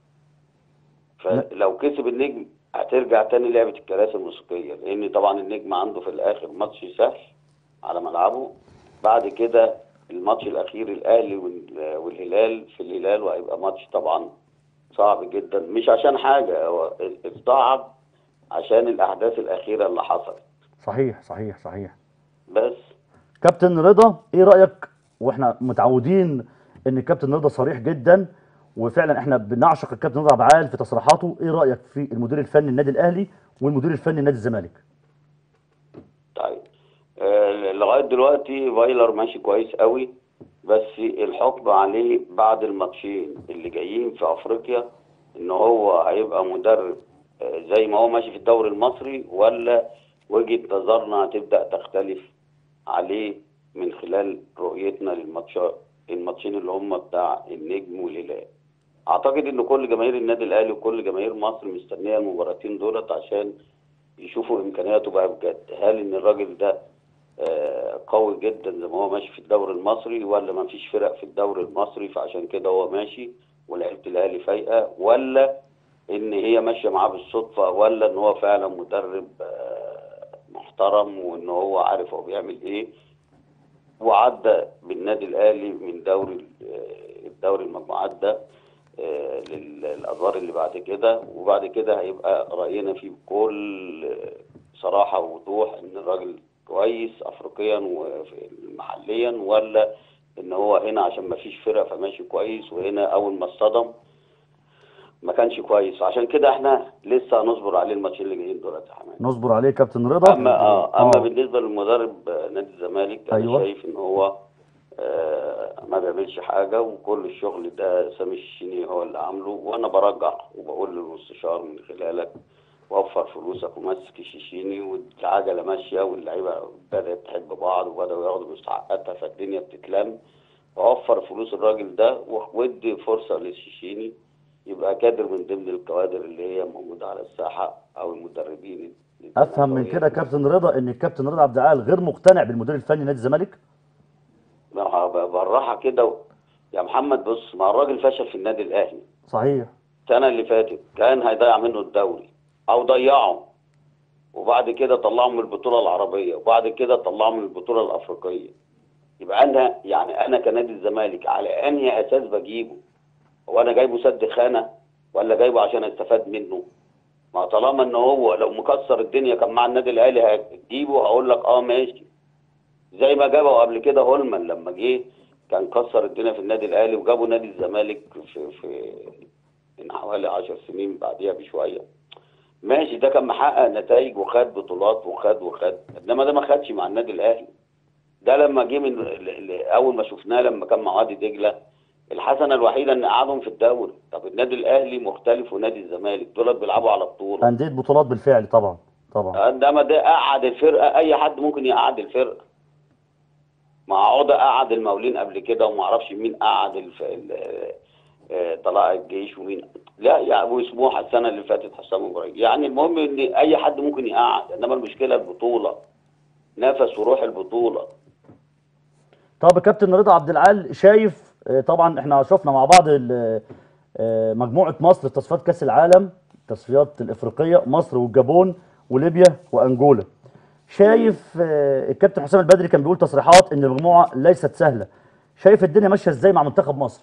Speaker 9: فلو كسب النجم هترجع تاني لعبه الكراسي الموسيقيه لان طبعا النجم عنده في الاخر ماتش سهل على ملعبه بعد كده الماتش الاخير الاهلي وال- والهلال في الهلال وهيبقى ماتش طبعا صعب جدا مش عشان حاجه هو الصعب عشان الاحداث الاخيره اللي حصلت
Speaker 1: صحيح صحيح صحيح
Speaker 9: بس
Speaker 1: كابتن رضا ايه رايك واحنا متعودين ان الكابتن رضا صريح جدا وفعلا احنا بنعشق الكابتن رضا عبعال في تصريحاته ايه رايك في المدير الفني النادي الاهلي والمدير الفني نادي الزمالك
Speaker 9: طيب آه، لغايه دلوقتي فايلر ماشي كويس قوي بس الحكم عليه بعد الماتشين اللي جايين في افريقيا ان هو هيبقى مدرب آه، زي ما هو ماشي في الدوري المصري ولا وجهه نظرنا هتبدا تختلف عليه من خلال رؤيتنا للماتشات الماتشين اللي هم بتاع النجم والهلال اعتقد ان كل جماهير النادي الاهلي وكل جماهير مصر مستنيه المباراتين دولت عشان يشوفوا امكانياته بقى بجد هل ان الراجل ده آه، قوي جدا زي ما هو ماشي في الدوري المصري ولا ما فيش فرق في الدوري المصري فعشان كده هو ماشي ولعيبه الاهلي فايقه ولا ان هي ماشيه معاه بالصدفه ولا ان هو فعلا مدرب آه، محترم وان هو عارف هو بيعمل ايه وعدى بالنادي الاهلي من دوري آه، الدوري المجموعات ده آه، لل- للادوار اللي بعد كده وبعد كده هيبقى راينا فيه بكل آه، صراحه ووضوح ان الراجل كويس افريقيا ومحليا ولا ان هو هنا عشان ما فيش فرق فماشي كويس وهنا اول ما اصطدم ما كانش كويس وعشان كده احنا لسه هنصبر عليه الماتشين اللي جايين دولت يا حماد
Speaker 1: نصبر عليه كابتن رضا
Speaker 9: اما اه اما بالنسبه للمدرب آه، نادي الزمالك انا
Speaker 1: أيوة.
Speaker 9: شايف ان هو آه ما بيعملش حاجه وكل الشغل ده سامي الشيني هو اللي عامله وانا برجح وبقول للمستشار من خلالك وفر فلوسك ومسك الشيشيني والعجله ماشيه واللعيبه بدات تحب بعض وبداوا ياخدوا مستحقاتها فالدنيا بتتلم وفر فلوس الراجل ده وادي فرصه للشيشيني يبقى كادر من ضمن الكوادر اللي هي موجوده على الساحه او المدربين
Speaker 1: افهم من كده كابتن رضا ان الكابتن رضا عبد العال غير مقتنع بالمدير الفني نادي الزمالك
Speaker 9: ما هو ب- بالراحه كده و- يا محمد بص ما الراجل فشل في النادي الاهلي
Speaker 1: صحيح
Speaker 9: السنه اللي فاتت كان هيضيع منه الدوري او ضيعه وبعد كده طلعه من البطوله العربيه وبعد كده طلعه من البطوله الافريقيه يبقى انا يعني انا كنادي الزمالك على انهي اساس بجيبه هو انا جايبه سد خانه ولا جايبه عشان استفاد منه ما طالما ان هو لو مكسر الدنيا كان مع النادي الاهلي هتجيبه هقول لك اه ماشي زي ما جابه قبل كده هولمان لما جه كان كسر الدنيا في النادي الاهلي وجابوا نادي الزمالك في في من حوالي 10 سنين بعديها بشويه ماشي ده كان محقق نتائج وخد بطولات وخد وخد انما ده ما خدش مع النادي الاهلي ده لما جه من ل- ل- اول ما شفناه لما كان مع وادي دجله الحسنه الوحيده ان قعدهم في الدوري طب النادي الاهلي مختلف ونادي الزمالك دول بيلعبوا على بطوله
Speaker 1: انديه بطولات بالفعل طبعا طبعا
Speaker 9: انما ده قعد الفرقه اي حد ممكن يقعد الفرقه مع عوده قعد المقاولين قبل كده وما اعرفش مين قعد الف... ال- آه، طلائع الجيش ومين لا يعني وسموحه السنه اللي فاتت حسام ابراهيم يعني المهم ان اي حد ممكن يقعد انما المشكله البطوله نفس وروح البطوله
Speaker 1: طب يا كابتن رضا عبد العال شايف آه، طبعا احنا شفنا مع بعض ال- آه، مجموعه مصر في تصفيات كاس العالم التصفيات الافريقيه مصر والجابون وليبيا وانجولا شايف آه، الكابتن حسام البدري كان بيقول تصريحات ان المجموعه ليست سهله شايف الدنيا ماشيه ازاي مع منتخب مصر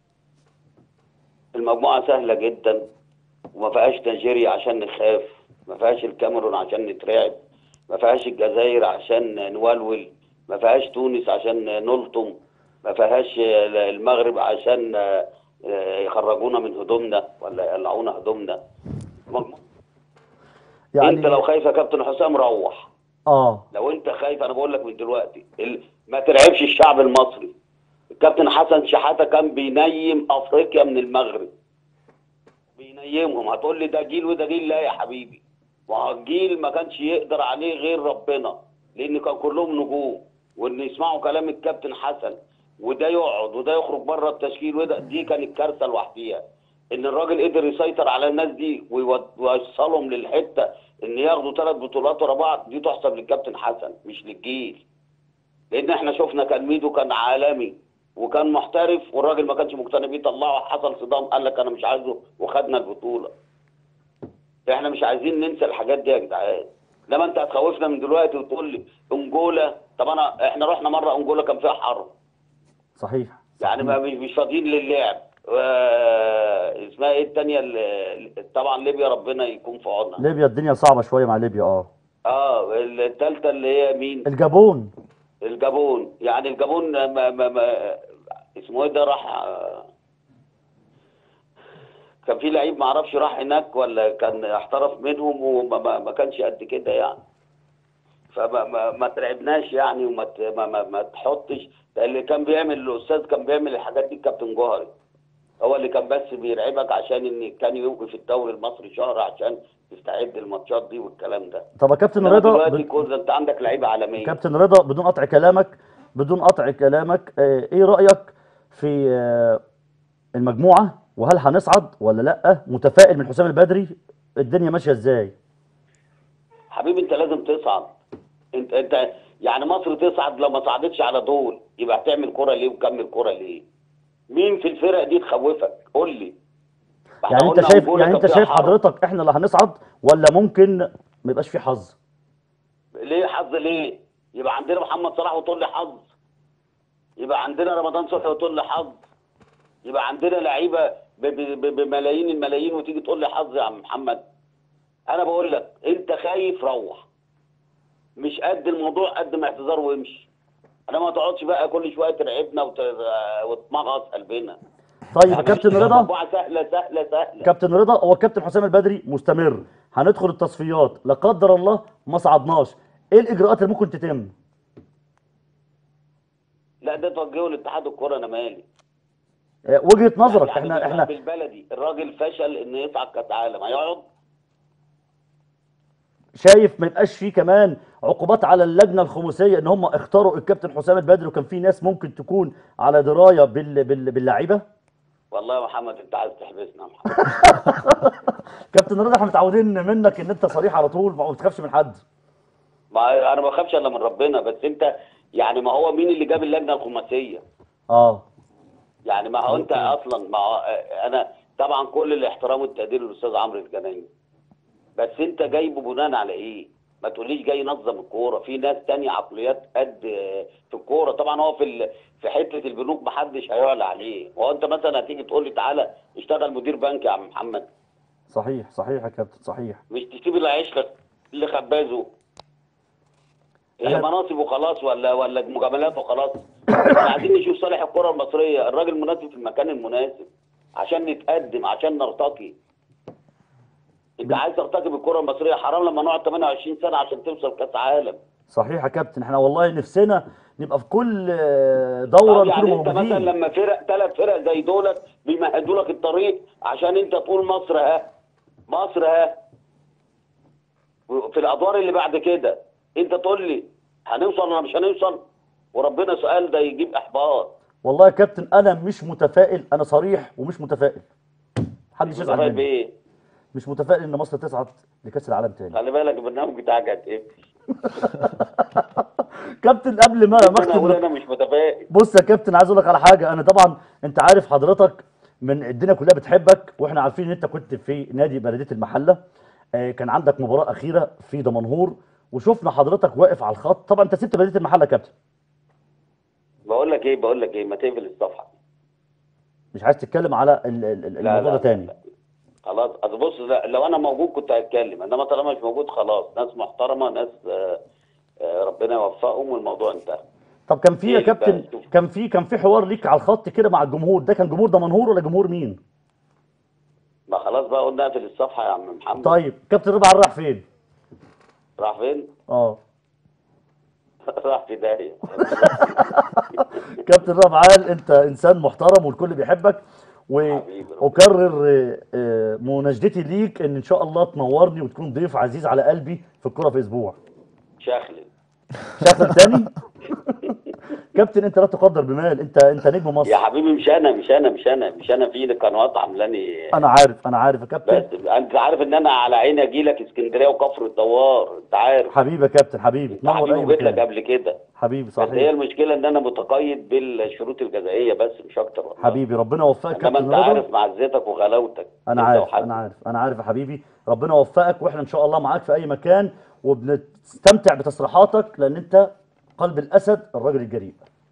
Speaker 9: المجموعه سهله جدا وما فيهاش نيجيريا عشان نخاف ما فيهاش الكاميرون عشان نترعب ما فيهاش الجزائر عشان نولول ما فيهاش تونس عشان نلطم ما فيهاش المغرب عشان يخرجونا من هدومنا ولا يقلعونا هدومنا مجموعة.
Speaker 1: يعني
Speaker 9: انت لو خايف يا كابتن حسام روح
Speaker 1: اه
Speaker 9: لو انت خايف انا بقول لك من دلوقتي ال- ما ترعبش الشعب المصري الكابتن حسن شحاته كان بينيم افريقيا من المغرب بينيمهم هتقول لي ده جيل وده جيل لا يا حبيبي والجيل ما كانش يقدر عليه غير ربنا لان كان كلهم نجوم وان يسمعوا كلام الكابتن حسن وده يقعد وده يخرج بره التشكيل وده دي كانت كارثه لوحديها ان الراجل قدر يسيطر على الناس دي ويود- ويوصلهم للحته ان ياخدوا ثلاث بطولات ورا بعض دي تحسب للكابتن حسن مش للجيل لان احنا شفنا كان ميدو كان عالمي وكان محترف والراجل ما كانش مقتنع بيه طلعه حصل صدام قال لك انا مش عايزه وخدنا البطوله احنا مش عايزين ننسى الحاجات دي يا جدعان لما انت هتخوفنا من دلوقتي وتقول لي انجولا طب انا احنا رحنا مره انجولا كان فيها حرب
Speaker 1: صحيح
Speaker 9: يعني ما مش مش فاضيين للعب و- اسمها ايه الثانيه طبعا ليبيا ربنا يكون في عونها
Speaker 1: ليبيا الدنيا صعبه شويه مع ليبيا اه
Speaker 9: اه الثالثه اللي هي مين
Speaker 1: الجابون
Speaker 9: الجابون يعني الجابون ما ما ما اسمه ايه ده راح كان في لعيب ما اعرفش راح هناك ولا كان احترف منهم وما ما, ما كانش قد كده يعني فما ما, ما ترعبناش يعني وما ت- ما, ما, ما تحطش ده اللي كان بيعمل الاستاذ كان بيعمل الحاجات دي الكابتن جوهري هو اللي كان بس بيرعبك عشان ان كان يوقف الدوري المصري شهر عشان تستعد الماتشات دي والكلام ده
Speaker 1: طب يا كابتن
Speaker 9: إنما
Speaker 1: رضا
Speaker 9: دلوقتي
Speaker 1: ب-
Speaker 9: كل انت عندك لعيبه عالميه
Speaker 1: كابتن رضا بدون قطع كلامك بدون قطع كلامك آه، ايه رأيك في آه، المجموعة وهل هنصعد ولا لا متفائل من حسام البدري الدنيا ماشيه ازاي
Speaker 9: حبيبي انت لازم تصعد انت انت يعني مصر تصعد لو ما صعدتش على دول يبقى هتعمل كرة ليه وكمل كرة ليه مين في الفرق دي تخوفك قول لي ما احنا
Speaker 1: يعني انت
Speaker 9: قلنا
Speaker 1: شايف
Speaker 9: أنجولا
Speaker 1: يعني
Speaker 9: كان
Speaker 1: انت
Speaker 9: فيها
Speaker 1: شايف
Speaker 9: حرب.
Speaker 1: حضرتك احنا اللي هنصعد ولا ممكن ما يبقاش في حظ
Speaker 9: ليه حظ ليه يبقى عندنا محمد صلاح وتقول لي حظ يبقى عندنا رمضان صبحي وتقول لي حظ يبقى عندنا لعيبه ب- ب- ب- بملايين الملايين وتيجي تقول لي حظ يا عم محمد انا بقول لك انت خايف روح مش قد الموضوع قد ما اعتذار وامشي انا ما تقعدش بقى كل شويه ترعبنا وت- وتمغص قلبنا
Speaker 1: طيب يا كابتن رضا
Speaker 9: مجموعة سهله سهله سهله
Speaker 1: كابتن رضا هو الكابتن حسام البدري مستمر هندخل التصفيات لا قدر الله ما صعدناش ايه الاجراءات اللي ممكن تتم
Speaker 9: لا ده توجهه لاتحاد الكوره انا مالي
Speaker 1: آه، وجهه نظرك
Speaker 9: يعني
Speaker 1: احنا
Speaker 9: بال-
Speaker 1: احنا
Speaker 9: بالبلدي الراجل فشل انه يصعد كاس عالم هيقعد
Speaker 1: شايف ما يبقاش فيه كمان عقوبات على اللجنه الخماسيه ان هم اختاروا الكابتن حسام البدري وكان في ناس ممكن تكون على درايه بال بال باللعيبه
Speaker 9: والله يا محمد انت عايز تحبسنا يا محمد
Speaker 1: كابتن رضا احنا متعودين منك ان انت صريح على طول ما بتخافش من حد
Speaker 9: ما انا ما بخافش الا من ربنا بس انت يعني ما هو مين اللي جاب اللجنه الخماسيه
Speaker 1: اه
Speaker 9: يعني ما هو انت اصلا ما هو انا طبعا كل الاحترام والتقدير للاستاذ عمرو الجنايني بس انت جايبه بناء على ايه ما تقوليش جاي ينظم الكوره في ناس تانية عقليات قد في الكوره طبعا هو في ال... في حته البنوك ما حدش هيعلى عليه هو انت مثلا هتيجي تقول لي تعالى اشتغل مدير بنك يا عم محمد
Speaker 1: صحيح صحيح يا كابتن صحيح
Speaker 9: مش تسيب العيش لك- لخبازه هي
Speaker 1: أنا-
Speaker 9: مناصب وخلاص ولا ولا مجاملات وخلاص احنا عايزين نشوف صالح الكره المصريه الراجل مناسب في المكان المناسب عشان نتقدم عشان نرتقي انت عايز ترتقي بالكره المصريه حرام لما نقعد 28 سنه عشان توصل كاس عالم
Speaker 1: صحيح يا كابتن احنا والله نفسنا نبقى في كل آه، دوره
Speaker 9: طب يعني
Speaker 1: نكون
Speaker 9: انت مثلا
Speaker 1: موجودين
Speaker 9: لما فرق ثلاث فرق زي دولت بيمهدوا لك الطريق عشان انت تقول مصر ها مصر ها في الادوار اللي بعد كده انت تقول لي هنوصل ولا مش هنوصل وربنا سؤال ده يجيب احباط
Speaker 1: والله يا كابتن انا مش متفائل انا صريح ومش متفائل محدش يزعل
Speaker 9: متفائل
Speaker 1: مني
Speaker 9: بايه؟
Speaker 1: مش متفائل ان مصر تصعد لكاس العالم تاني
Speaker 9: خلي بالك البرنامج بتاعك هتقفل
Speaker 1: كابتن قبل ما ما
Speaker 9: انا اقول
Speaker 1: اختم
Speaker 9: انا مش متفائل
Speaker 1: بص يا كابتن عايز اقول لك على حاجه انا طبعا انت عارف حضرتك من الدنيا كلها بتحبك واحنا عارفين ان انت كنت في نادي بلديه المحله آه، كان عندك مباراه اخيره في دمنهور وشفنا حضرتك واقف على الخط طبعا انت سبت بلديه المحله يا كابتن
Speaker 9: بقول لك ايه بقول لك ايه ما تقفل الصفحه
Speaker 1: مش عايز تتكلم على ال- ال- ال-
Speaker 9: لا
Speaker 1: الموضوع
Speaker 9: لا
Speaker 1: ده تاني
Speaker 9: لا. خلاص اصل بص لا لو انا موجود كنت هتكلم انما طالما مش موجود خلاص ناس محترمه ناس آه، آه، ربنا يوفقهم والموضوع انتهى
Speaker 1: طب كان في يا
Speaker 9: إيه
Speaker 1: كابتن
Speaker 9: بقى؟ شوف.
Speaker 1: كان في كان في حوار ليك على الخط كده مع الجمهور ده كان جمهور دمنهور ولا جمهور مين
Speaker 9: ما خلاص بقى قلنا اقفل الصفحه يا عم محمد
Speaker 1: طيب كابتن رضا راح فين
Speaker 9: راح فين؟
Speaker 1: اه
Speaker 9: راح في داهيه
Speaker 1: كابتن رضا عال انت انسان محترم والكل بيحبك
Speaker 9: حبيبي ربنا
Speaker 1: واكرر آه، آه، مناشدتي ليك ان ان شاء الله تنورني وتكون ضيف عزيز على قلبي في الكوره في اسبوع
Speaker 9: شخلل
Speaker 1: شغل تاني كابتن انت لا تقدر بمال انت انت نجم
Speaker 9: يا
Speaker 1: مصر
Speaker 9: حبيبي مش انا مش انا مش انا مش انا في قنوات عاملاني
Speaker 1: انا عارف انا عارف يا كابتن
Speaker 9: بس انت عارف ان انا على عيني اجي لك اسكندريه وكفر الدوار انت عارف
Speaker 1: حبيبي يا كابتن حبيبي
Speaker 9: انت
Speaker 1: تنور
Speaker 9: حبيبي
Speaker 1: اي
Speaker 9: وجيت لك
Speaker 1: مكان
Speaker 9: قبل كده
Speaker 1: حبيبي
Speaker 9: بس هي
Speaker 1: صحيح
Speaker 9: المشكله ان انا متقيد بالشروط الجزائيه بس مش اكتر والله
Speaker 1: حبيبي ربنا يوفقك
Speaker 9: انما
Speaker 1: كابتن
Speaker 9: انت
Speaker 1: رضا
Speaker 9: عارف معزتك وغلاوتك
Speaker 1: انا
Speaker 9: انت
Speaker 1: عارف
Speaker 9: وحد.
Speaker 1: انا عارف انا عارف يا حبيبي ربنا يوفقك واحنا ان شاء الله معاك في اي مكان وبنستمتع بتصريحاتك لان انت قلب الاسد الراجل الجريء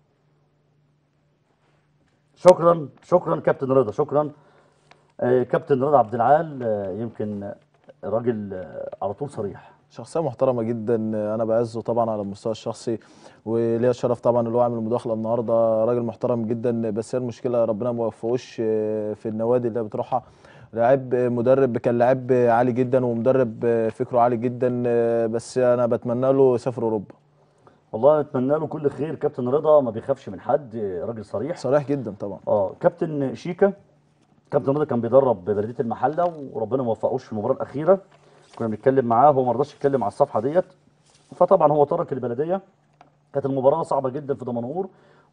Speaker 1: شكرا شكرا كابتن رضا شكرا آه، كابتن رضا عبد العال آه، يمكن راجل آه، على طول صريح
Speaker 8: شخصية محترمة جدا أنا بعزه طبعا على المستوى الشخصي وليا الشرف طبعا اللي هو عامل المداخلة النهاردة راجل محترم جدا بس هي المشكلة ربنا ما وفقوش في النوادي اللي هي بتروحها لاعب مدرب كان لاعب عالي جدا ومدرب فكره عالي جدا بس أنا بتمنى له يسافر أوروبا
Speaker 1: والله اتمنى له كل خير كابتن رضا ما بيخافش من حد آه، راجل صريح
Speaker 8: صريح جدا طبعا
Speaker 1: اه كابتن شيكا كابتن رضا كان بيدرب بلديه المحله وربنا ما وفقوش في المباراه الاخيره كنا بنتكلم معاه هو ما رضاش يتكلم على الصفحه ديت فطبعا هو ترك البلديه كانت المباراه صعبه جدا في دمنهور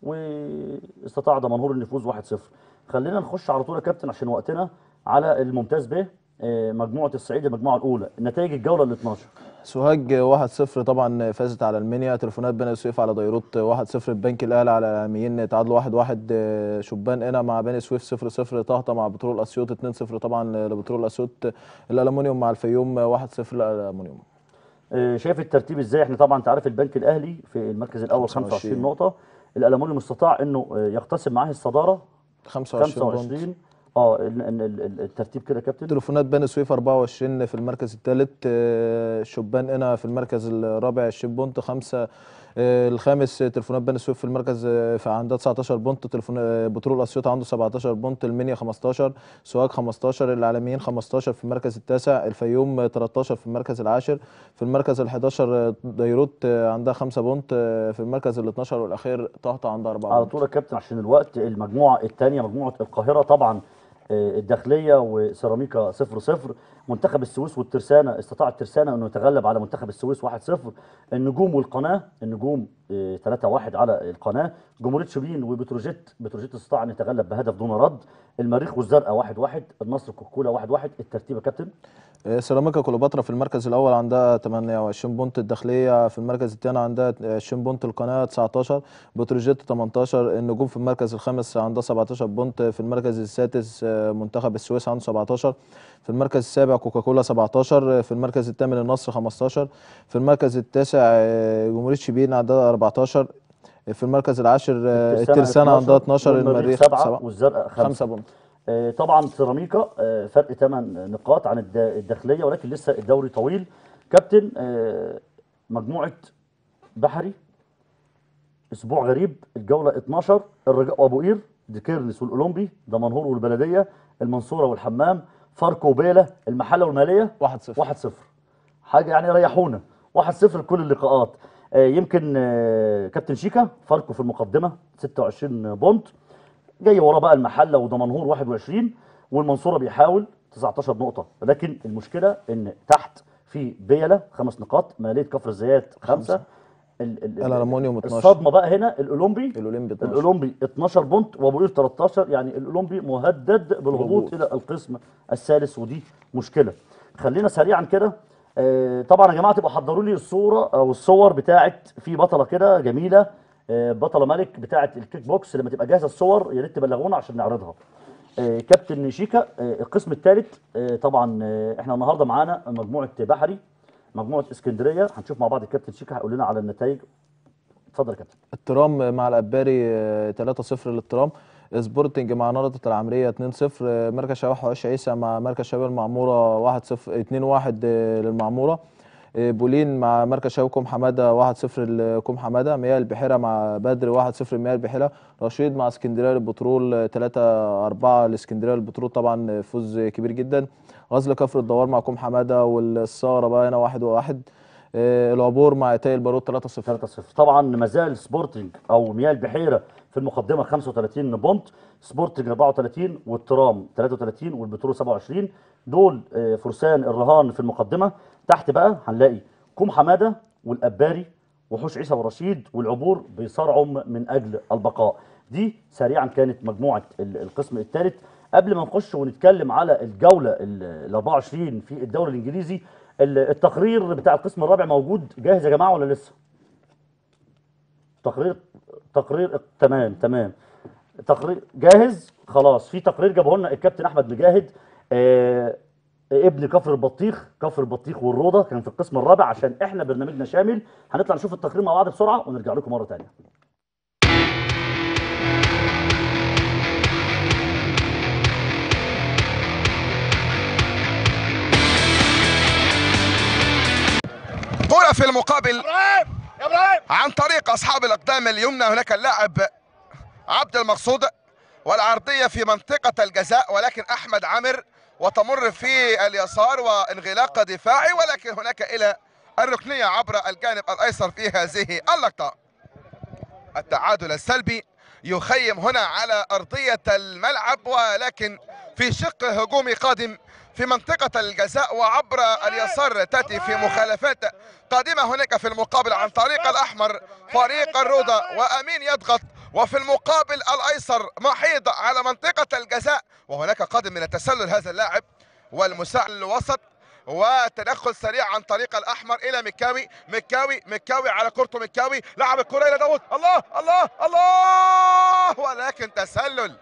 Speaker 1: واستطاع دمنهور ان يفوز 1-0 خلينا نخش على طول يا كابتن عشان وقتنا على الممتاز ب آه، مجموعه الصعيد المجموعه الاولى نتائج الجوله ال 12
Speaker 8: سوهاج 1-0 طبعا فازت على المنيا تليفونات بني سويف على ديروت 1-0 البنك الاهلي على العالميين تعادلوا 1-1 شبان قنا مع بني سويف 0-0 طهطا مع بترول اسيوط 2-0 طبعا لبترول اسيوط الالومنيوم مع الفيوم 1-0 للالومنيوم
Speaker 1: آه، شايف الترتيب ازاي احنا طبعا انت عارف البنك الاهلي في المركز الاول 25
Speaker 8: 25
Speaker 1: نقطه الالومنيوم استطاع انه آه، يقتسم معاه الصداره
Speaker 8: 25 بونت
Speaker 1: 25 اه ال- ال- ال- الترتيب كده يا كابتن
Speaker 8: تليفونات بني سويف 24 في المركز الثالث شبان هنا في المركز الرابع 20 بونت خمسة آه، الخامس تليفونات بني سويف في المركز آه، في عندها 19 بونت تليفون آه، بترول اسيوط عنده 17 بونت المنيا 15 سوهاج 15 العالميين 15 في المركز التاسع الفيوم آه، 13 في المركز العاشر في المركز ال 11 آه، ديروت آه، عندها 5 بونت آه، في المركز ال 12 والاخير طهطا عندها 4
Speaker 1: على
Speaker 8: بونت
Speaker 1: طول يا كابتن عشان الوقت المجموعه الثانيه مجموعه القاهره طبعا آه، الداخليه وسيراميكا 0 0 منتخب السويس والترسانه استطاع الترسانه انه يتغلب على منتخب السويس 1 0 النجوم والقناه النجوم 3 1 على القناه جمهوريه شبين وبتروجيت بتروجيت استطاع ان يتغلب بهدف دون رد المريخ والزرقاء 1 1 النصر كوكولا 1 1 الترتيب يا كابتن
Speaker 8: آه، سيراميكا كليوباترا في المركز الاول عندها 28 بونت الداخليه في المركز الثاني عندها 20 بونت القناه 19 بتروجيت 18 النجوم في المركز الخامس عندها 17 بونت في المركز السادس آه، منتخب السويس عنده 17 في المركز السابع كوكاكولا 17 في المركز الثامن النصر 15 في المركز التاسع آه، جمهوريه شبين عندها 14 في المركز العاشر آه، الترسانة عندها 12 المريخ
Speaker 1: 7
Speaker 8: سبعة.
Speaker 1: والزرقاء 5
Speaker 8: 5 بونت
Speaker 1: آه، طبعا سيراميكا آه، فرق 8 نقاط عن الد- الداخليه ولكن لسه الدوري طويل كابتن آه، مجموعه بحري اسبوع غريب الجوله 12 الرجاء وابو قير ديكيرنس والاولمبي دمنهور والبلديه المنصوره والحمام فاركو وبيله المحله والماليه
Speaker 8: 1-0
Speaker 1: 1-0 حاجه يعني ريحونا 1-0 لكل اللقاءات آه، يمكن آه، كابتن شيكا فاركو في المقدمه 26 بونت جاي وراه بقى المحله ودمنهور 21 والمنصوره بيحاول 19 نقطه لكن المشكله ان تحت في بيله خمس نقاط ماليه كفر الزيات خمسه ال- ال-
Speaker 8: الألمونيوم 12.
Speaker 1: الصدمه بقى هنا الاولمبي
Speaker 8: الاولمبي 12
Speaker 1: الاولمبي 12 بونت وابو قير 13 يعني الاولمبي مهدد بالهبوط
Speaker 8: بالهبوط.
Speaker 1: الى القسم الثالث ودي مشكله خلينا سريعا كده آه، طبعا يا جماعه تبقى حضروا لي الصوره او الصور بتاعت في بطله كده جميله آه، بطله ملك بتاعت الكيك بوكس لما تبقى جاهزه الصور يا ريت تبلغونا عشان نعرضها آه، كابتن شيكا آه، القسم الثالث طبعا آه، احنا النهارده معانا مجموعه بحري مجموعه اسكندريه هنشوف مع بعض الكابتن شيكا هيقول لنا على النتائج اتفضل يا كابتن
Speaker 8: الترام مع الاباري آه، 3-0 للترام سبورتنج مع نهضة العمرية 2-0 آه، مركز شباب حواش عيسى مع مركز شباب المعمورة 1-0 2-1 آه، للمعمورة آه، بولين مع مركز شباب كوم حمادة 1-0 لكوم حمادة مياه البحيرة مع بدر 1-0 مياه البحيرة رشيد مع اسكندرية للبترول 3-4 لاسكندرية للبترول طبعا آه، فوز كبير جدا غزل كفر الدوار مع كوم حمادة والصارة بقى هنا 1-1 آه، العبور مع تاي البارود 3-0
Speaker 1: 3-0 طبعا ما زال سبورتنج او مياه البحيره في المقدمه 35 بونت سبورتنج 34 والترام 33 والبترول 27 دول آه، فرسان الرهان في المقدمه تحت بقى هنلاقي كوم حماده والاباري وحوش عيسى ورشيد والعبور بيصارعوا من اجل البقاء دي سريعا كانت مجموعه ال- القسم الثالث قبل ما نخش ونتكلم على الجوله ال ال 24 في الدوري الانجليزي ال- التقرير بتاع القسم الرابع موجود جاهز يا جماعه ولا لسه؟ تقرير تقرير تمام تمام تقرير جاهز خلاص في تقرير جابه لنا الكابتن احمد مجاهد آه ابن كفر البطيخ كفر البطيخ والروضه كان في القسم الرابع عشان احنا برنامجنا شامل هنطلع نشوف التقرير مع بعض بسرعه ونرجع لكم مره ثانيه
Speaker 10: كرة في المقابل عن طريق أصحاب الأقدام اليمنى هناك اللاعب عبد المقصود والعرضية في منطقة الجزاء ولكن أحمد عامر وتمر في اليسار وانغلاق دفاعي ولكن هناك إلى الركنية عبر الجانب الأيسر في هذه اللقطة التعادل السلبي يخيم هنا على أرضية الملعب ولكن في شق هجومي قادم في منطقة الجزاء وعبر اليسار تأتي في مخالفات قادمة هناك في المقابل عن طريق الأحمر فريق الروضة وأمين يضغط وفي المقابل الايسر محيط على منطقه الجزاء وهناك قادم من التسلل هذا اللاعب والمساعد الوسط وتدخل سريع عن طريق الاحمر الى مكاوي مكاوي مكاوي على كورته مكاوي لعب الكره الى داود الله الله الله ولكن تسلل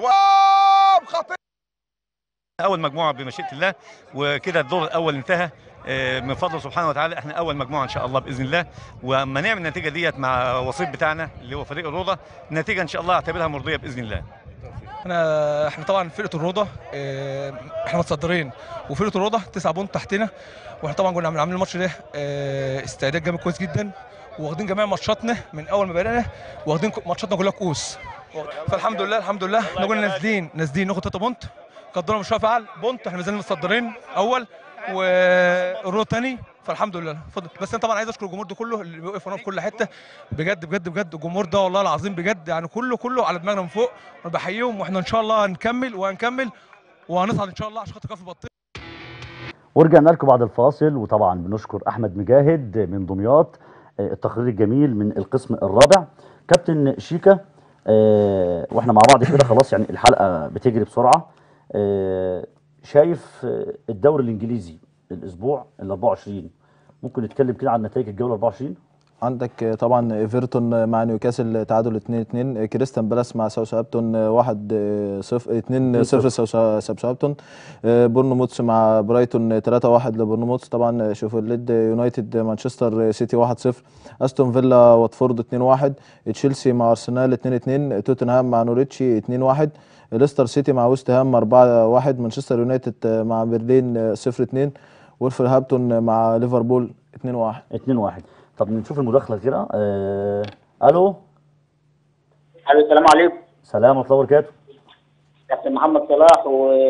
Speaker 10: وخطير
Speaker 11: اول مجموعه بمشيئه الله وكده الدور الاول انتهى آه، من فضله سبحانه وتعالى احنا اول مجموعه ان شاء الله باذن الله واما نعمل النتيجه ديت مع وسيط بتاعنا اللي هو فريق الروضه النتيجه ان شاء الله اعتبرها مرضيه باذن الله
Speaker 12: احنا احنا طبعا فرقه الروضه اه، احنا متصدرين وفرقه الروضه تسعة بونت تحتنا واحنا طبعا كنا عاملين الماتش ده اه، استعداد جامد كويس جدا واخدين جميع ماتشاتنا من اول ما بدانا واخدين ك- ماتشاتنا كلها كؤوس فالحمد لله الحمد لله احنا كنا نازلين نازلين ناخد 3 بونت قدرنا مشروع فعل بونت احنا نازلين متصدرين اول والروضه تاني فالحمد لله اتفضل بس انا طبعا عايز اشكر الجمهور ده كله اللي بيوقف ورانا في كل حته بجد بجد بجد الجمهور ده والله العظيم بجد يعني كله كله على دماغنا من فوق انا بحييهم واحنا ان شاء الله هنكمل وهنكمل وهنصعد ان شاء الله عشان خاطر كفر بطيخ
Speaker 1: ورجعنا لكم بعد الفاصل وطبعا بنشكر احمد مجاهد من دمياط آه، التقرير الجميل من القسم الرابع كابتن شيكا آه، واحنا مع بعض كده خلاص يعني الحلقه بتجري بسرعه آه، شايف آه، الدوري الانجليزي الاسبوع ال 24 ممكن نتكلم كده عن نتائج الجوله 24
Speaker 8: عندك طبعا ايفرتون مع نيوكاسل تعادل 2-2 كريستال بالاس مع ساوثهامبتون 1 0 2 0 ساوثهامبتون بورنموث مع برايتون 3-1 لبورنموث طبعا شوفيلد يونايتد مانشستر سيتي 1-0 استون فيلا واتفورد 2-1 تشيلسي مع ارسنال 2-2 توتنهام مع نوريتشي 2-1 ليستر سيتي مع ويست هام 4-1 مانشستر يونايتد مع برلين 0-2 وولفرهامبتون مع ليفربول 2-1
Speaker 1: 2-1 طب نشوف المداخله كده آه، الو
Speaker 13: الو السلام عليكم
Speaker 1: سلام ورحمه الله وبركاته
Speaker 13: كابتن محمد صلاح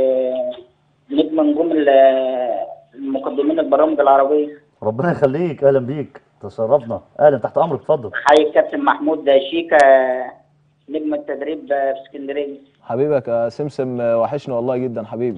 Speaker 13: ونجم نجوم ال- المقدمين البرامج العربيه
Speaker 1: ربنا يخليك اهلا بيك تشرفنا اهلا تحت امرك اتفضل
Speaker 13: حي الكابتن محمود شيكا نجم التدريب في اسكندريه
Speaker 8: حبيبك يا سمسم وحشني والله جدا حبيبي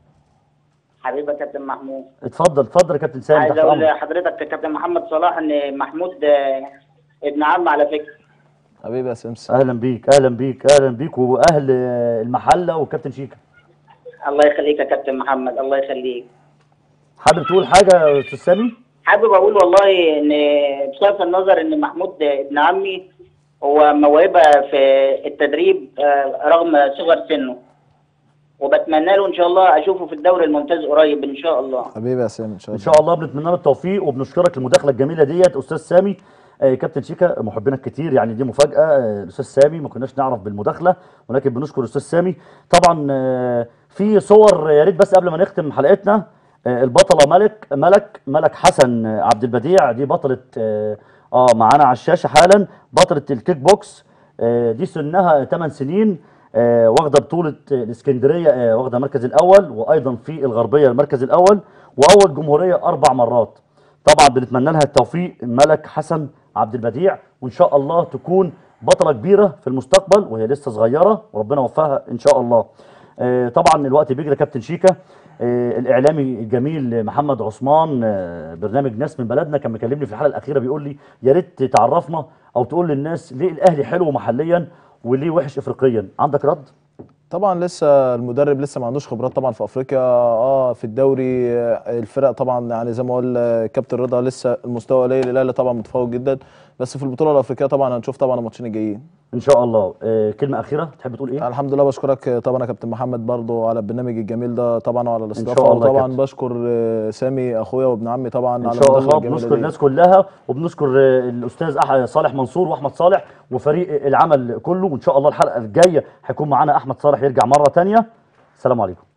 Speaker 13: حبيبي يا كابتن محمود
Speaker 1: اتفضل اتفضل يا كابتن سامي
Speaker 13: عايز
Speaker 1: تحت
Speaker 13: اقول
Speaker 1: امرك
Speaker 13: لحضرتك يا كابتن محمد صلاح ان محمود آه، ابن عم على فكره
Speaker 8: حبيبي يا سمسم
Speaker 1: اهلا بيك اهلا بيك اهلا بيك واهل آه، المحله وكابتن شيكا
Speaker 13: الله يخليك يا كابتن محمد الله يخليك
Speaker 1: حابب تقول حاجه يا استاذ سامي
Speaker 13: حابب اقول والله ان بصرف النظر ان محمود ابن عمي هو موهبه في التدريب آه، رغم صغر سنه وبتمنى له ان شاء الله اشوفه في الدوري الممتاز قريب ان شاء الله
Speaker 8: حبيبي يا سامي ان شاء
Speaker 1: ان
Speaker 8: الله
Speaker 1: شاء الله بنتمنى له التوفيق وبنشكرك المداخله الجميله ديت استاذ سامي آه، كابتن شيكا محبينك كتير يعني دي مفاجاه آه، الاستاذ سامي ما كناش نعرف بالمداخله ولكن بنشكر الاستاذ سامي طبعا آه، في صور يا ريت بس قبل ما نختم حلقتنا آه، البطله ملك ملك ملك حسن آه، عبد البديع دي بطله اه آه، معانا على الشاشه حالا بطله الكيك بوكس آه، دي سنها 8 سنين آه، واخده بطوله آه، الاسكندريه آه، واخده المركز الاول وايضا في الغربيه المركز الاول واول جمهوريه اربع مرات طبعا بنتمنى لها التوفيق ملك حسن عبد البديع وان شاء الله تكون بطله كبيره في المستقبل وهي لسه صغيره وربنا يوفقها ان شاء الله آه، طبعا الوقت بيجري يا كابتن شيكا آه، الاعلامي الجميل محمد عثمان آه، برنامج ناس من بلدنا كان مكلمني في الحلقه الاخيره بيقول لي يا ريت تعرفنا او تقول للناس ليه الاهلي حلو محليا وليه وحش افريقيا عندك رد
Speaker 8: طبعا لسه المدرب لسه ما عندوش خبرات طبعا في افريقيا اه في الدوري آه، الفرق طبعا يعني زي ما قال آه، كابتن رضا لسه المستوى قليل الاهلي طبعا متفوق جدا بس في البطوله الافريقيه طبعا هنشوف طبعا الماتشين الجايين
Speaker 1: ان شاء الله آه، كلمه اخيره تحب تقول ايه
Speaker 8: الحمد لله بشكرك آه، طبعا يا كابتن محمد برضو على البرنامج الجميل ده طبعا وعلى الاستضافه
Speaker 1: شاء الله يا
Speaker 8: وطبعا
Speaker 1: كابتن.
Speaker 8: بشكر آه، سامي اخويا وابن عمي طبعا
Speaker 1: ان
Speaker 8: على
Speaker 1: شاء
Speaker 8: المداخله
Speaker 1: الله
Speaker 8: الجميله
Speaker 1: بنشكر
Speaker 8: دي
Speaker 1: الناس كلها وبنشكر آه، الاستاذ أح- صالح منصور واحمد صالح وفريق العمل كله وان شاء الله الحلقه الجايه هيكون معانا احمد صالح يرجع مره تانية السلام عليكم